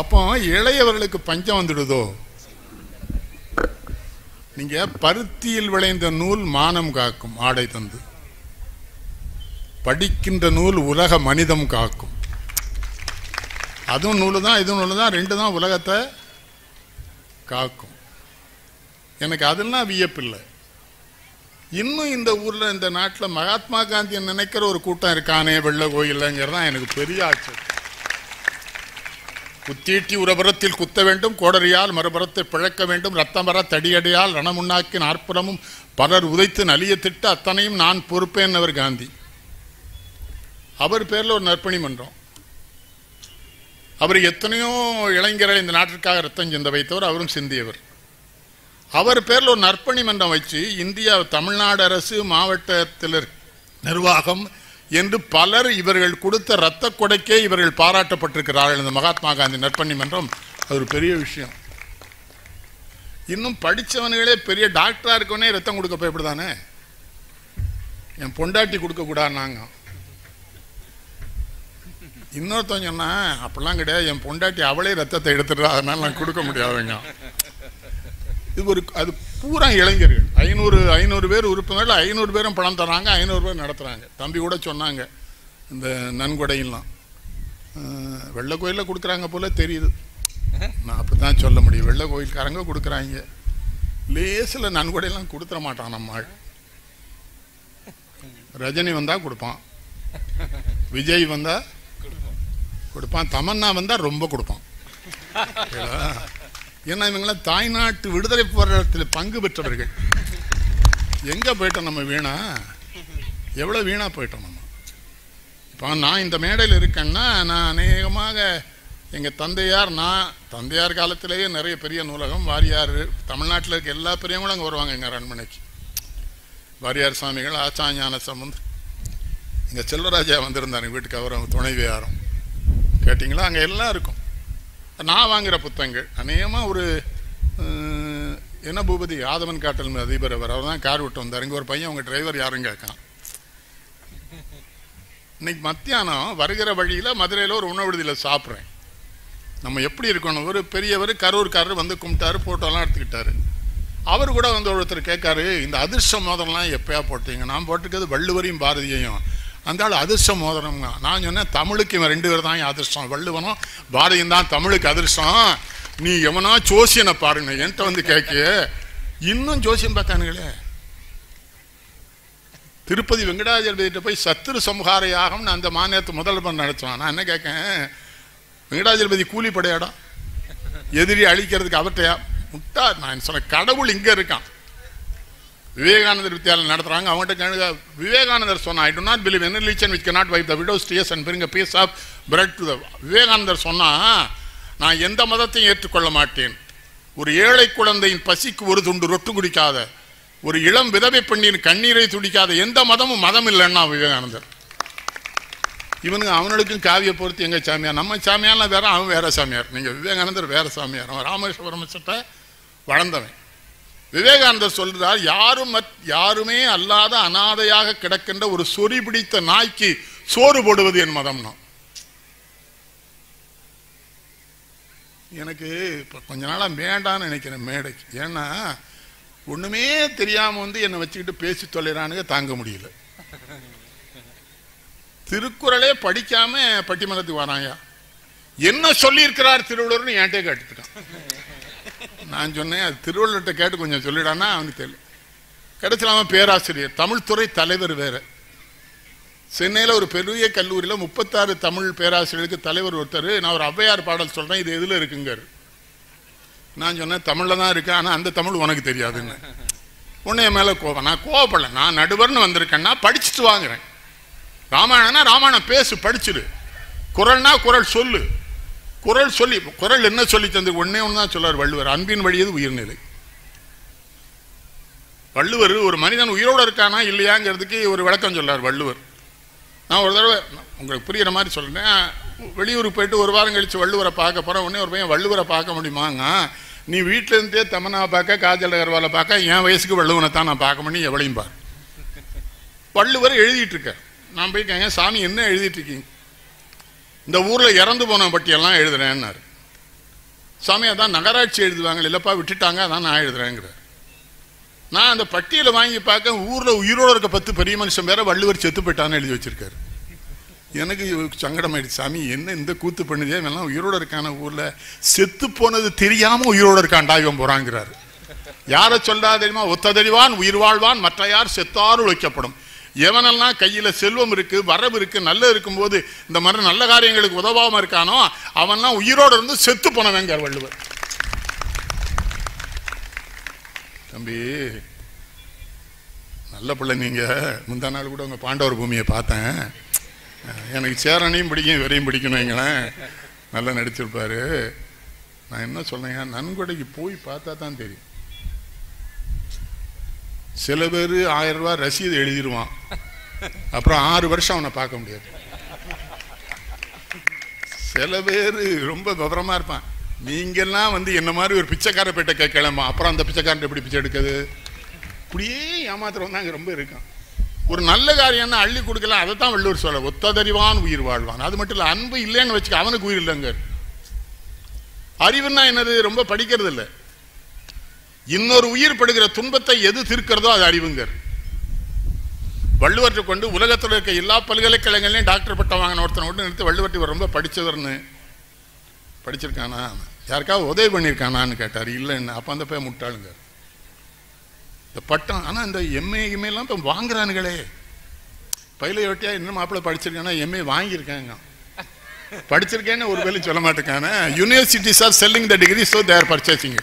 அப்போ இளையவர்களுக்கு பஞ்சம் வந்துடுதோ நீங்க பருத்தியில் விளைந்த நூல் மானம் காக்கும் ஆடை தந்து படிக்கின்ற நூல் உலக மனிதம் காக்கும் அதுவும் நூலு தான் இதுவும் நூலு தான் ரெண்டு தான் உலகத்தை காக்கும் எனக்கு அதெல்லாம் வியப்பில்லை இன்னும் இந்த ஊர்ல இந்த நாட்டில் மகாத்மா காந்தியை நினைக்கிற ஒரு கூட்டம் இருக்கானே வெள்ள கோயில்லங்கிறது தான் எனக்கு பெரிய ஆச்சரியம் குத்தீட்டி உரபுறத்தில் குத்த வேண்டும் கோடரியால் மறுபுறத்தை பிழக்க வேண்டும் ரத்தம் வர தடியடியால் ரணமுன்னாக்கி நாற்புறமும் பலர் உதைத்து நலிய திட்ட அத்தனையும் நான் பொறுப்பேன்னவர் காந்தி அவர் பேர்ல ஒரு நற்பணி மன்றம் அவர் எத்தனையோ இளைஞரை இந்த நாட்டிற்காக ரத்தம் சிந்த வைத்தவர் அவரும் சிந்தியவர் அவர் பேர்ல ஒரு நற்பணி மன்றம் வச்சு இந்தியா தமிழ்நாடு அரசு மாவட்டத்தில் நிர்வாகம் என்று பலர் இவர்கள் கொடுத்த ரத்த கொடைக்கே இவர்கள் பாராட்டப்பட்டிருக்கிறார்கள் இந்த மகாத்மா காந்தி நற்பணி மன்றம் அது ஒரு பெரிய விஷயம் இன்னும் படிச்சவனுங்களே பெரிய டாக்டரா இருக்கவனே ரத்தம் கொடுக்க பயப்படுதானே என் பொண்டாட்டி கொடுக்க கூடாதுனாங்க இன்னொருத்தன் சொன்னா அப்படிலாம் கிடையாது என் பொண்டாட்டி அவளே ரத்தத்தை எடுத்துடுறா அதனால நான் கொடுக்க முடியாதுங்க இது ஒரு அது பூரா இளைஞர்கள் ஐநூறு ஐநூறு பேர் உறுப்பினர்கள் ஐநூறு பேரும் பணம் தராங்க ஐநூறு பேர் நடத்துகிறாங்க தம்பி கூட சொன்னாங்க இந்த நன்கொடையெல்லாம் அஹ், வெள்ளை கோயிலில் கொடுக்குறாங்க போல தெரியுது நான் அப்படி தான் சொல்ல முடியும் வெள்ளை கோயில்காரங்க கொடுக்குறாங்க லேசில் நன்கொடையெல்லாம் கொடுத்துட மாட்டான் நம்ம ஆள் ரஜினி வந்தால் கொடுப்பான் விஜய் வந்தால் கொடுப்பான் தமன்னா வந்தால் ரொம்ப கொடுப்பான் ஓகேவா? ஏன்னா இவங்களாம் தாய்நாட்டு விடுதலை போராட்டத்தில் பங்கு பெற்றவர்கள் எங்க போயிட்டோம் நம்ம வீணா எவ்வளவு வீணா போயிட்டோம் நம்ம இப்போ நான் இந்த மேடையில் இருக்கேன்னா நான் அநேகமாக எங்க தந்தையார் நான் தந்தையார் காலத்திலேயே நிறைய பெரிய நூலகம் வாரியார் தமிழ்நாட்டில் இருக்க எல்லா பெரியவங்களும் அங்கே வருவாங்க எங்கள் அரண்மனைக்கு வாரியார் சுவாமிகள் ஆச்சாஞான சம்பந்த் எங்க செல்வராஜா வந்திருந்தாரு வீட்டுக்கு அவர் அவங்க துணைவியாரும் கேட்டிங்களா அங்கே எல்லாம் இருக்கும் நான் வாங்குற புத்தகங்கள் அநேகமாக ஒரு அஹ், என்ன பூபதி ஆதவன் காட்டல் அதிபர் அவர் அவர் தான் கார் விட்டு வந்தார் இங்கே ஒரு பையன் உங்கள் டிரைவர் யாரும் கேட்கான் இன்னைக்கு மத்தியானம் வருகிற வழியில் மதுரையில் ஒரு உணவு விடுதியில் சாப்பிட்றேன் நம்ம எப்படி இருக்கணும் ஒரு பெரியவர் கரூர்காரர் வந்து கும்பிட்டாரு ஃபோட்டோலாம் எடுத்துக்கிட்டாரு அவர் கூட வந்து ஒருத்தர் கேட்காரு இந்த அதிர்ஷ்ட மோதிரம்லாம் எப்பயா போட்டீங்க நான் போட்டிருக்கிறது வள்ளுவரையும் பாரதியையும் அந்த ஆள் அதிர்ஷ்ட மோதிரம்ங்க நான் சொன்னேன் தமிழுக்கு இவன் ரெண்டு பேர் தான் என் அதிர்ஷ்டம் வள்ளுவனும் பாரதியும் தான் தமிழுக்கு அதிர்ஷ்டம் நீ எவனா ஜோசியனை பாருங்க என்கிட்ட வந்து கேட்க இன்னும் ஜோசியம் பார்த்தானுங்களே திருப்பதி வெங்கடாஜலபதிட்ட போய் சத்துரு சம்ஹார யாகம்னு அந்த மாநிலத்து முதல்வர் நடத்துவான் நான் என்ன கேட்கேன் வெங்கடாஜலபதி கூலி படையாடா எதிரி அழிக்கிறதுக்கு அவர்கிட்ட முட்டா நான் சொன்ன கடவுள் இங்க இருக்கான் விவேகானந்தர் வித்யாலயம் நடத்துறாங்க அவங்ககிட்ட கேளுங்க விவேகானந்தர் சொன்னா I do not believe in religion which cannot wipe the widow's tears and bring a piece of bread to the Vivekanandar சொன்னா நான் எந்த மதத்தையும் ஏற்றுக்கொள்ள மாட்டேன் ஒரு ஏழை குழந்தையின் பசிக்கு ஒரு துண்டு ரொட்டு குடிக்காத ஒரு இளம் விதவை பெண்ணின் கண்ணீரை துடிக்காத எந்த மதமும் மதம் இல்லைன்னா விவேகானந்தர் இவனுங்க அவனுக்கும் காவிய பொறுத்து எங்க சாமியார் நம்ம சாமியார்லாம் வேற அவன் வேற சாமியார் நீங்க விவேகானந்தர் வேற சாமியார் அவன் ராமேஸ்வரம் சட்ட வளர்ந்தவன் விவேகானந்தர் சொல்றார் யாரும் மற்- யாருமே அல்லாத அனாதையாக கிடக்கின்ற ஒரு சொறி பிடித்த நாய்க்கு சோறு போடுவது என் மதம்னா எனக்கு இப்போ கொஞ்ச நாளா வேண்டான்னு நினைக்கிறேன் மேடைக்கு ஏன்னா ஒண்ணுமே தெரியாம வந்து என்னை வச்சுக்கிட்டு பேசி தொலைறானுங்க தாங்க முடியல திருக்குறளே படிக்காம பட்டிமன்றத்துக்கு வராயா என்ன சொல்லியிருக்கிறார் திருவள்ளுவர்னு என்கிட்ட கேட்டுட்டு இருக்கான் நான் சொன்னேன் அது திருவள்ளுவர்கிட்ட கேட்டு கொஞ்சம் சொல்லிடானா அவனுக்கு தெரியல கிடைச்சலாம பேராசிரியர் தமிழ்துறை தலைவர் வேற சென்னையில் ஒரு பெரிய கல்லூரியில் முப்பத்தாறு தமிழ் பேராசிரியருக்கு தலைவர் ஒருத்தர் நான் ஒரு ஔவையார் பாடல் சொல்றேன் இது எதுல இருக்குங்காரு நான் சொன்னேன் தமிழ்ல தான் இருக்கு ஆனா அந்த தமிழ் உனக்கு தெரியாதுன்னு உன்னை என் மேல கோபம் நான் கோவப்படல நான் நடுவர்னு வந்திருக்கேன்னா படிச்சுட்டு வாங்குறேன் ராமாயணம்னா ராமாயணம் பேசு படிச்சிடு குரல்னா குரல் சொல்லு குரல் சொல்லி குரல் என்ன சொல்லி தந்து ஒன்னே ஒன்று தான் சொல்லார் வள்ளுவர் அன்பின் வழியது உயிர்நிலை வள்ளுவர் ஒரு மனிதன் உயிரோடு இருக்கானா இல்லையாங்கிறதுக்கு ஒரு விளக்கம் சொல்லார் வள்ளுவர் நான் ஒரு தடவை உங்களுக்கு புரியுற மாதிரி சொல்றேன் வெளியூருக்கு போயிட்டு ஒரு வாரம் கழிச்சு வள்ளுவரை பார்க்க போறேன் உடனே ஒரு பையன் வள்ளுவரை பார்க்க முடியுமாங்க நீ வீட்டில இருந்தே தமனாவை பார்க்க காஜல் அகர்வாலை பார்க்க என் வயசுக்கு வள்ளுவனை தான் நான் பார்க்க முடியும் எவளையும் பார் வள்ளுவர் எழுதிட்டு இருக்கார் நான் போய் கேங்க சாமி என்ன எழுதிட்டு இருக்கீங்க இந்த ஊர்ல இறந்து போன பட்டியெல்லாம் எழுதுறேன்னாரு சாமி அதான் நகராட்சி எழுதுவாங்க இல்லப்பா விட்டுட்டாங்க அதான் நான் எழுதுறேங்கிற நான் அந்த பட்டியலை வாங்கி பார்க்க ஊர்ல உயிரோட இருக்க பத்து பெரிய மனுஷன் பேர வள்ளுவர் செத்து போயிட்டான்னு எழுதி வச்சிருக்காரு எனக்கு சங்கடமாயிடுச்சு சாமி என்ன இந்த கூத்து பண்ணுதே இவெல்லாம் உயிரோட இருக்கான ஊர்ல செத்து போனது தெரியாம உயிரோட இருக்கான்டா இவன் போறாங்கிறாரு யாரை சொல்றா தெரியுமா ஒத்ததறிவான் உயிர் வாழ்வான் மற்ற யார் செத்தாறு உழைக்கப்படும் எவனெல்லாம் கையில செல்வம் இருக்கு வரவு இருக்கு நல்ல இருக்கும்போது இந்த மாதிரி நல்ல காரியங்களுக்கு உதவாம இருக்கானோ அவன்லாம் உயிரோட இருந்து செத்து போனவங்க வள்ளுவர் தம்பி நல்ல பிள்ளை நீங்க முந்தா நாள் கூட உங்க பாண்டவர் பூமியை பார்த்தேன் எனக்கு சேரனையும் பிடிக்கும் இவரையும் பிடிக்கணும் வைங்களேன் நல்லா நடிச்சிருப்பாரு நான் என்ன சொன்னேன் நன்கொடைக்கு போய் பார்த்தா தான் தெரியும் சில பேர் ஆயிரம் ரூபாய் ரசீது எழுதிடுவான் அப்புறம் ஆறு வருஷம் அவனை பார்க்க முடியாது சில பேர் ரொம்ப விவரமா இருப்பான் நீங்கெல்லாம் வந்து என்ன மாதிரி ஒரு பிச்சைக்கார பேட்டை கேட்கலாமா அப்புறம் அந்த பிச்சைக்காரன் எப்படி பிச்சை எடுக்குது இப்படியே ஏமாத்துறவன் தான் அங்க ரொம்ப இருக்கான் ஒரு நல்ல காரியம்னா அள்ளி கொடுக்கலாம் அதை தான் வள்ளுவர் சொல்ல ஒத்ததறிவான் உயிர் வாழ்வான் அது மட்டும் இல்லை அன்பு இல்லைன்னு வச்சுக்க அவனுக்கு உயிர் இல்லைங்க அறிவுன்னா என்னது ரொம்ப படிக்கிறது இல்லை இன்னொரு உயிர் படுகிற துன்பத்தை எது தீர்க்கிறதோ அது அறிவுங்கர் வள்ளுவற்றை கொண்டு உலகத்தில் இருக்க எல்லா பல்கலைக்கழகங்களையும் டாக்டர் பட்டம் வாங்கின ஒருத்தனை கொண்டு நிறுத்தி வள்ளுவர்ட்டி இவர் ரொம்ப படிச்சவர்னு படிச்சிருக்கானா யாருக்காவது உதவி பண்ணியிருக்கானான்னு கேட்டார் இல்லைன்னு அப்போ அந்த போய் முட்டாளுங்க இந்த பட்டம் ஆனால் இந்த எம்ஏ எம்ஏலாம் இப்போ வாங்குறானுங்களே பயில ஒட்டியா இன்னும் மாப்பிள்ளை படிச்சிருக்கானா எம்ஏ வாங்கியிருக்காங்க படிச்சிருக்கேன்னு ஒரு வேலையும் சொல்ல மாட்டேங்கானே universities are selling the degree so they're purchasing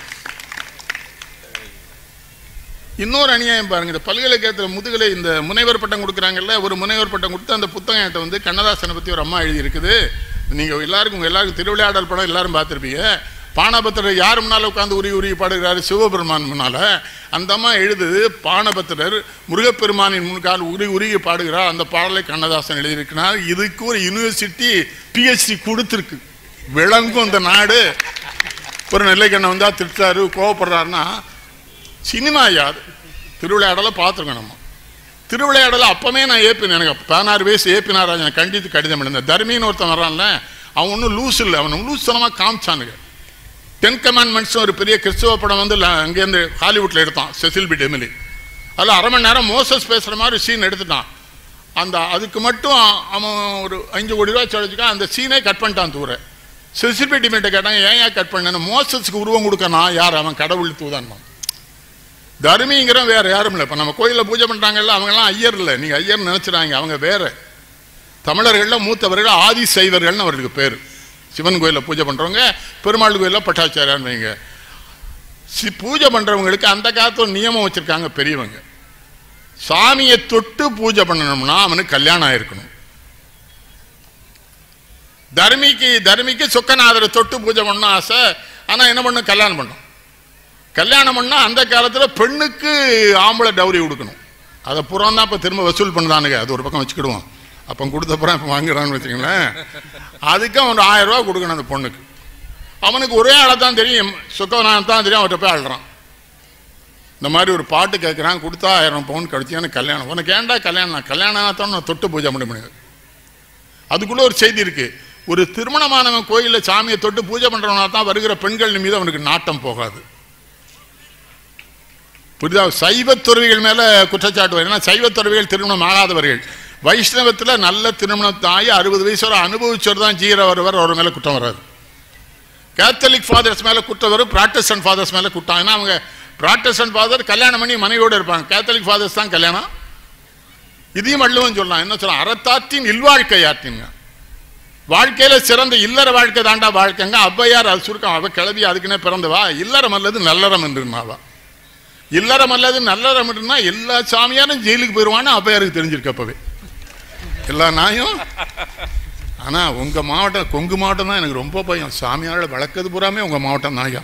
இன்னொரு அநியாயம் பாருங்க இந்த பல்கலைக்கழகத்தில் முதுகலை இந்த முனைவர் பட்டம் கொடுக்குறாங்கல்ல ஒரு முனைவர் பட்டம் கொடுத்து அந்த புத்தகத்தை வந்து கண்ணதாசனை பற்றி ஒரு அம்மா எழுதி இருக்குது நீங்கள் எல்லாருக்கும் உங்க எல்லாருக்கும் திருவிளையாடல் படம் எல்லாரும் பார்த்துருப்பீங்க பானபத்திரர் யார் முன்னால் உட்காந்து உரி உரி பாடுகிறாரு சிவபெருமான் முன்னால அந்த அம்மா எழுதுது பானபத்திரர் முருகப்பெருமானின் முன்கால் உரி உருகி பாடுகிறார் அந்த பாடலை கண்ணதாசன் எழுதியிருக்கிறார் இதுக்கு ஒரு யூனிவர்சிட்டி பிஹெச்டி கொடுத்துருக்கு விளங்கும் இந்த நாடு ஒரு நெல்லைக்கண்ணை வந்தா திட்டாரு கோவப்படுறாருன்னா சினிமா யாது திருவிளையாடலை பார்த்துருக்கோம் நம்ம திருவிளையாடலை அப்பமே நான் ஏப்பினேன் எனக்கு பதினாறு வயசு ஏபி நாராஜன் கண்டித்து கடிதம் எழுந்தேன் தர்மின்னு ஒருத்தன் வர்றான்ல அவன் ஒன்றும் லூஸ் இல்லை அவன் லூசனமாக காமிச்சானுங்க டென் கமாண்ட்மெண்ட்ஸ் ஒரு பெரிய கிறிஸ்துவ படம் வந்து ல- அங்கேருந்து ஹாலிவுட்டில் எடுத்தான் செசில் பி டெமிலி அதில் அரை மணி நேரம் மோசஸ் பேசுகிற மாதிரி சீன் எடுத்துட்டான் அந்த அதுக்கு மட்டும் அவன் ஒரு அஞ்சு கோடி ரூபா சொல்லிச்சுக்கான் அந்த சீனே கட் பண்ணிட்டான் தூர செசில் பி டெமிலிட்ட கேட்டாங்க ஏன் ஏன் கட் பண்ணேன்னு மோசஸ்க்கு உருவம் கொடுக்கணும் யார் அவன் கடவுள் தூதான் தர்மிங்கிற வேற யாரும் இல்லை இப்போ நம்ம கோயிலில் பூஜை பண்ணுறாங்கல்ல அவங்கெல்லாம் ஐயர் இல்லை நீங்கள் ஐயர் நினச்சிடாங்க அவங்க வேற தமிழர்களில் மூத்தவர்கள் ஆதி சைவர்கள்னு அவர்களுக்கு பேர் சிவன் கோயிலில் பூஜை பண்ணுறவங்க பெருமாள் கோயிலில் பட்டாச்சாரியான்னு வைங்க சி பூஜை பண்ணுறவங்களுக்கு அந்த காலத்து ஒரு நியமம் வச்சுருக்காங்க பெரியவங்க சாமியை தொட்டு பூஜை பண்ணணும்னா அவனுக்கு கல்யாணம் ஆயிருக்கணும் தர்மிக்கு தர்மிக்கு சொக்கநாதரை தொட்டு பூஜை பண்ணணும் ஆசை ஆனால் என்ன பண்ணும் கல்யாணம் பண்ணும் கல்யாணம் பண்ணா அந்த காலத்துல பெண்ணுக்கு ஆம்பளை டவுரி கொடுக்கணும் அதை புறம் தான் இப்போ திரும்ப வசூல் பண்ணுதானுங்க அது ஒரு பக்கம் வச்சுக்கிடுவோம் அப்போ கொடுத்தப்புறம் இப்போ வாங்குறான்னு வச்சுங்களேன் அதுக்கு அவன் ஒரு ஆயிரம் ரூபா கொடுக்கணும் அந்த பொண்ணுக்கு அவனுக்கு ஒரே ஆளை தான் தெரியும் சுக்கவனான் தான் தெரியும் அவர்கிட்ட போய் அழுறான் இந்த மாதிரி ஒரு பாட்டு கேட்குறான் கொடுத்தா ஆயிரம் பவுன் கழிச்சு எனக்கு கல்யாணம் உனக்கு ஏன்டா கல்யாணம் நான் கல்யாணம் தான் நான் தொட்டு பூஜை பண்ண முடியாது அதுக்குள்ள ஒரு செய்தி இருக்கு ஒரு திருமணமானவன் கோயிலில் சாமியை தொட்டு பூஜை பண்றவனா தான் வருகிற பெண்கள் மீது அவனுக்கு நாட்டம் போகாது புரியுதா சைவ துறவிகள் மேல குற்றச்சாட்டு வரும் ஏன்னா சைவ துறவிகள் திருமணம் ஆகாதவர்கள் வைஷ்ணவத்துல நல்ல திருமணம் ஆகி அறுபது வயசு வரை அனுபவிச்சவர் தான் ஜீர வருவர் அவர் மேல குற்றம் வராது கேத்தலிக் ஃபாதர்ஸ் மேல குற்றம் வரும் ப்ராட்டஸ்டன்ட் ஃபாதர்ஸ் மேல குற்றம் ஏன்னா அவங்க ப்ராட்டஸ்டன்ட் ஃபாதர் கல்யாணம் பண்ணி மனைவியோட இருப்பாங்க கேத்தலிக் ஃபாதர்ஸ் தான் கல்யாணம் இதையும் வள்ளுவன் சொல்லலாம் என்ன சொல்லலாம் அறத்தாற்றின் இல்வாழ்க்கை ஆற்றிங்க வாழ்க்கையில சிறந்த இல்லற வாழ்க்கை தாண்டா வாழ்க்கைங்க ஔவையார் அது சுருக்கம் அவ கிளவி அதுக்குன்னே பிறந்தவா இல்லறம் அல்லது நல்லறம் என்றுனாவா இல்லறம் அல்லது நல்லறம் என்றுனா எல்லா சாமியாரும் ஜெயிலுக்கு போயிடுவான்னு ஔவையாருக்கு தெரிஞ்சிருக்கு அப்பவே எல்லா நாயும் ஆனா உங்க மாவட்டம் கொங்கு மாவட்டம் தான் எனக்கு ரொம்ப பயம் சாமியாரை வளர்க்கறது பூராமே உங்க மாவட்டம் நாயா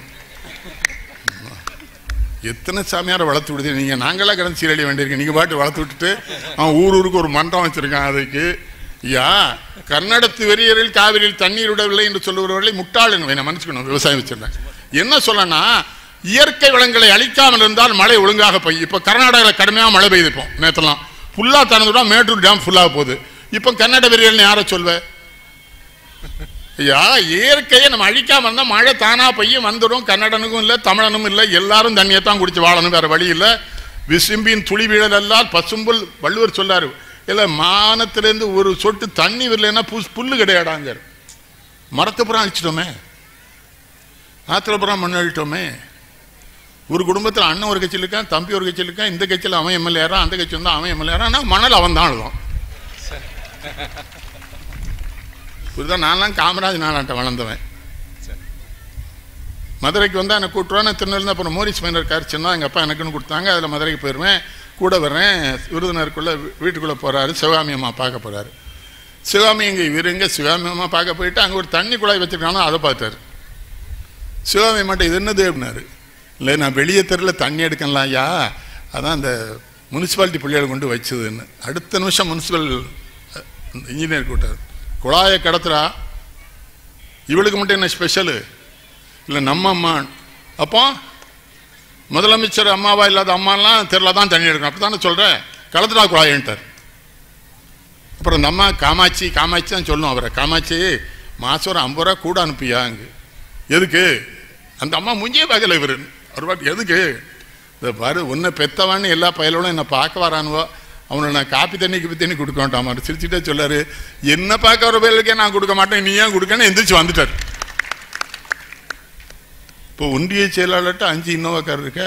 எத்தனை சாமியாரை வளர்த்து விடுது நீங்க நாங்களா கிடந்து சீரழிய வேண்டியிருக்கு நீங்க பாட்டு வளர்த்து விட்டுட்டு அவன் ஊர் ஊருக்கு ஒரு மன்றம் வச்சிருக்கான் அதுக்கு யா கர்நாடத்து வெறியரில் காவிரியில் தண்ணீர் விடவில்லை என்று சொல்லுகிறவர்களை முட்டாளுங்க நான் மன்னிச்சுக்கணும் விவசாயம் வச்சிருந்தேன் என்ன சொல்லனா இயற்கை வளங்களை அழிக்காமல் இருந்தால் மழை ஒழுங்காக பெய்யும் இப்போ கர்நாடகாவில் கடுமையாக மழை பெய்யுது இப்போ நேற்றுலாம் ஃபுல்லாக திறந்துவிட்டா மேட்டூர் டேம் ஃபுல்லாக போகுது இப்போ கர்நாடக வெறியல்னு யாரை சொல்வ ஐயா இயற்கையை நம்ம அழிக்காம இருந்தா மழை தானா பெய்யும் வந்துடும் கன்னடனுக்கும் இல்லை தமிழனும் இல்லை எல்லாரும் தண்ணியை தான் குடிச்சு வாழணும் வேற வழி இல்லை விசும்பின் துளி வீழல் எல்லாம் பசும்புல் வள்ளுவர் சொல்லாரு இல்லை மானத்திலேருந்து ஒரு சொட்டு தண்ணி வரலைன்னா புஸ் புல்லு கிடையாடாங்க மரத்தை புறம் அழிச்சிட்டோமே ஆத்திர புறம் மண் அழிட்டோமே ஒரு குடும்பத்தில் அண்ணன் ஒரு கட்சியில் இருக்கான் தம்பி ஒரு கட்சியில் இருக்கான் இந்த கட்சியில் அவன் எம்எல்ஏரா அந்த கட்சி வந்து அவன் எம்எல்ஏரா ஆனால் மணல் அவன் தான் அழுதும் புரியுதா நான்லாம் காமராஜ் நாளாட்ட வளர்ந்தவன் மதுரைக்கு வந்தால் எனக்கு கூட்டுருவான் திருநெல்வேலி அப்புறம் மோரிஸ் மைனர் கார் சின்ன எங்கள் அப்பா எனக்குன்னு கொடுத்தாங்க அதில் மதுரைக்கு போயிடுவேன் கூட வர்றேன் விருதுநருக்குள்ளே வீட்டுக்குள்ளே போகிறாரு சிவகாமி அம்மா பார்க்க போகிறாரு சிவகாமி இங்கே இவர் எங்கே சிவகாமி அம்மா பார்க்க போயிட்டு அங்கே ஒரு தண்ணி குழாய் வச்சுருக்கானோ அதை பார்த்தாரு சிவகாமி மட்டும் இது என்னது அப்படின்னாரு இல்லை நான் வெளியே தெருவில் தண்ணி எடுக்கலாம் ஐயா அதான் அந்த முனிசிபாலிட்டி பிள்ளைகள் கொண்டு வச்சதுன்னு அடுத்த நிமிஷம் முனிசிபல் இன்ஜினியர் கூட்டார் குழாயை கடத்துறா இவளுக்கு மட்டும் என்ன ஸ்பெஷலு இல்லை நம்ம அம்மா அப்போ முதலமைச்சர் அம்மாவா இல்லாத அம்மாலாம் தெருல தான் தண்ணி எடுக்கணும் அப்படி தானே சொல்கிறேன் கலத்துடா குழாயின்ட்டார் அப்புறம் இந்த அம்மா காமாட்சி காமாட்சி தான் சொல்லணும் அவரை காமாட்சி மாதம் ஒரு ஐம்பது ரூபா கூட அனுப்பியா அங்கே எதுக்கு அந்த அம்மா முஞ்சியே பார்க்கல இவர் ஒரு வாட்டி எதுக்கு இந்த பாரு உன்னை பெத்தவான்னு எல்லா பயலோடும் என்னை பார்க்க வரானுவோ அவனை நான் காப்பி தண்ணி கிப்பி தண்ணி கொடுக்க மாட்டான் சிரிச்சுட்டே சொல்லாரு என்ன பார்க்க வர பயலுக்கே நான் கொடுக்க மாட்டேன் நீ ஏன் கொடுக்கன்னு எந்திரிச்சு வந்துட்டார் இப்போ ஒன்றிய செயலாளர்கிட்ட அஞ்சு இன்னோவாக்கார் இருக்க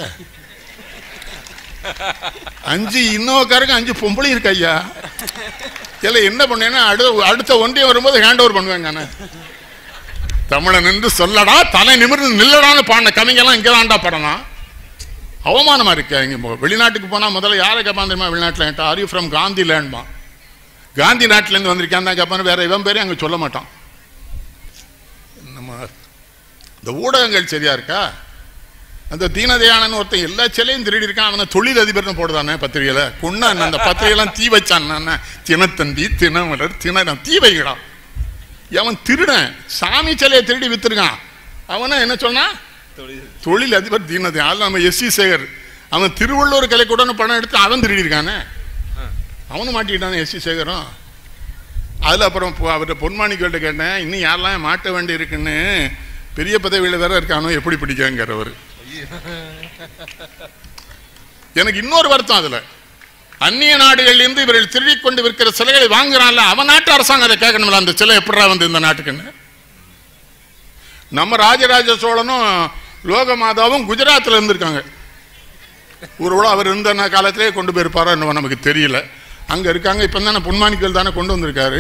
அஞ்சு இன்னோவாக்காருக்கு அஞ்சு பொம்பளை இருக்கு ஐயா இல்ல என்ன பண்ணேன்னா அடுத்த அடுத்த ஒன்றியம் வரும்போது ஹேண்ட் ஓவர் பண்ணுவேங்க நான் தமிழன் என்று சொல்லடா தலை நிமிர்ந்து நில்லடான்னு பாடின கவிஞெல்லாம் இங்கே தான்டா படலாம் அவமானமா இருக்கு இங்க இப்போ வெளிநாட்டுக்கு போனா முதல்ல யாரை கேட்பான் தெரியுமா வெளிநாட்டில் என்கிட்ட ஆர் யூ ஃப்ரம் காந்தி லேண்ட்மா காந்தி நாட்டிலேருந்து வந்திருக்கேன் தான் கேட்பான்னு வேற இவன் பேரே அங்கே சொல்ல மாட்டான் நம்ம இந்த ஊடகங்கள் சரியா இருக்கா அந்த தீனதயானன் ஒருத்தன் எல்லா சிலையும் திருடி இருக்கான் அவனை தொழில் அதிபர்னு போடுதானே பத்திரிகையில கொண்டா அந்த பத்திரிகையெல்லாம் தீ வச்சான் தினத்தந்தி தினமலர் தினம் தீ வைக்கிறான் அவன் திருடன் சாமி சிலையை திருடி வித்துருக்கான் அவனை என்ன சொன்னான் தொழில் அதிபர் தீனதை அதில் நம்ம எஸ் சி சேகர் அவன் திருவள்ளூர் கலைக்கூடன்னு பணம் எடுத்து அவன் திருடி இருக்கானே அவனும் மாட்டிக்கிட்டானே எஸ் சி சேகரும் அதில் அப்புறம் பொ- அவர்கிட்ட பொன்மாணிக்கிட்ட கேட்டேன் இன்னும் யாரெல்லாம் மாட்ட வேண்டி இருக்குன்னு பெரிய பதவியில் வேற இருக்கானோ எப்படி பிடிக்காங்கிறவர் எனக்கு இன்னொரு வருத்தம் அதுல அந்நிய நாடுகளில் இருந்து இவர்கள் திருடிக் கொண்டு விற்கிற சிலைகளை வாங்குறான்ல அவன் நாட்டு அரசாங்கம் அதை கேட்கணும்ல அந்த சிலை எப்படா வந்து இந்த நாட்டுக்குன்னு நம்ம ராஜராஜ சோழனும் லோகமாதாவும் குஜராத்தில் இருந்திருக்காங்க ஒருவேளை அவர் இருந்த காலத்திலே கொண்டு போயிருப்பாரோ என்னவோ நமக்கு தெரியல அங்க இருக்காங்க இப்ப தானே பொன்மாணிக்கல் தானே கொண்டு வந்திருக்காரு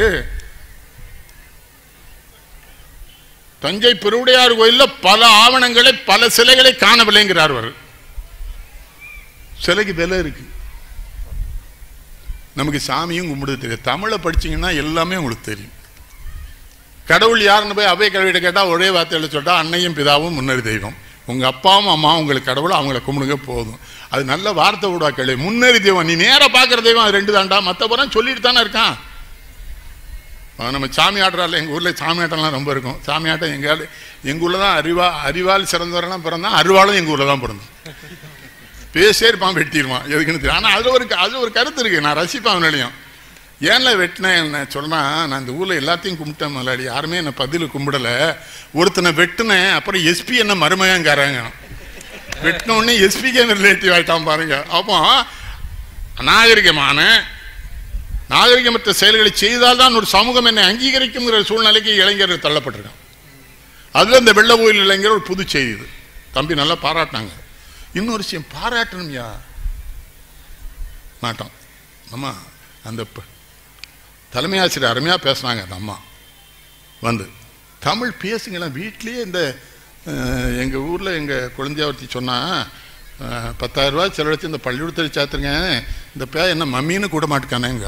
தஞ்சை பெருவுடையார் கோயில்ல பல ஆவணங்களை பல சிலைகளை காணவில்லைங்கிறார் அவர் சிலைக்கு விலை இருக்கு நமக்கு சாமியும் கும்பிடுது தெரியும் தமிழை படிச்சீங்கன்னா எல்லாமே உங்களுக்கு தெரியும் கடவுள் யாருன்னு போய் அவை கடவுள்கிட்ட கேட்டால் ஒரே வார்த்தையில சொல்லிட்டா அன்னையும் பிதாவும் முன்னறி தெய்வம் உங்க அப்பாவும் அம்மாவும் உங்களுக்கு கடவுள் அவங்கள கும்பிடுங்க போதும் அது நல்ல வார்த்தை விடா கேள்வி முன்னறி தெய்வம் நீ நேரா பார்க்குற தெய்வம் அது ரெண்டு தாண்டா மற்ற புறம் சொல்லிட்டு தானே இருக்கான் அவன் நம்ம சாமி ஆடுறாள் எங்கள் ஊரில் சாமி ஆட்டம்லாம் ரொம்ப இருக்கும் சாமி ஆட்டம் எங்கள் எங்கள் ஊரில் தான் அறிவா அறிவால் சிறந்தவரெல்லாம் பிறந்தான் அருவாளும் எங்கள் ஊரில் தான் பிறந்தான் பேசே இருப்பான் வெட்டிடுவான் எதுக்குன்னு தெரியும் ஆனால் அது ஒரு அது ஒரு கருத்து இருக்கு நான் ரசிப்பேன் அவனாலையும் ஏன்ல வெட்டினேன் என்ன சொன்னா நான் இந்த ஊரில் எல்லாத்தையும் கும்பிட்டேன் முதலாளி யாருமே என்னை பதில் கும்பிடலை ஒருத்தனை வெட்டினேன் அப்புறம் எஸ்பி என்ன மருமையாங்காராங்க வெட்டின உடனே எஸ்பிக்கே ரிலேட்டிவ் ஆயிட்டான் பாருங்க அப்போ நாகரிகமான நாகரிகமற்ற செயல்களை செய்தால்தான் ஒரு சமூகம் என்னை அங்கீகரிக்குங்கிற சூழ்நிலைக்கு இளைஞர்கள் தள்ளப்பட்டிருக்கான் அதுல இந்த வெள்ள கோயில் இளைஞர் ஒரு புது செய்தி இது தம்பி நல்லா பாராட்டினாங்க இன்னொரு விஷயம் பாராட்டணும்யா மாட்டோம் அம்மா அந்த ப- தலைமை ஆசிரியர் அருமையா பேசுனாங்க அந்த அம்மா வந்து தமிழ் பேசுங்களேன் வீட்லயே இந்த அஹ், எங்க ஊர்ல எங்க குழந்தைய ஒருத்தி சொன்னா அஹ், பத்தாயிரம் ரூபாய் செலவழிச்சு இந்த பள்ளிக்கூடத்தில் சேர்த்துருங்க இந்த பே என்ன மம்மின்னு கூட மாட்டுக்கானேங்க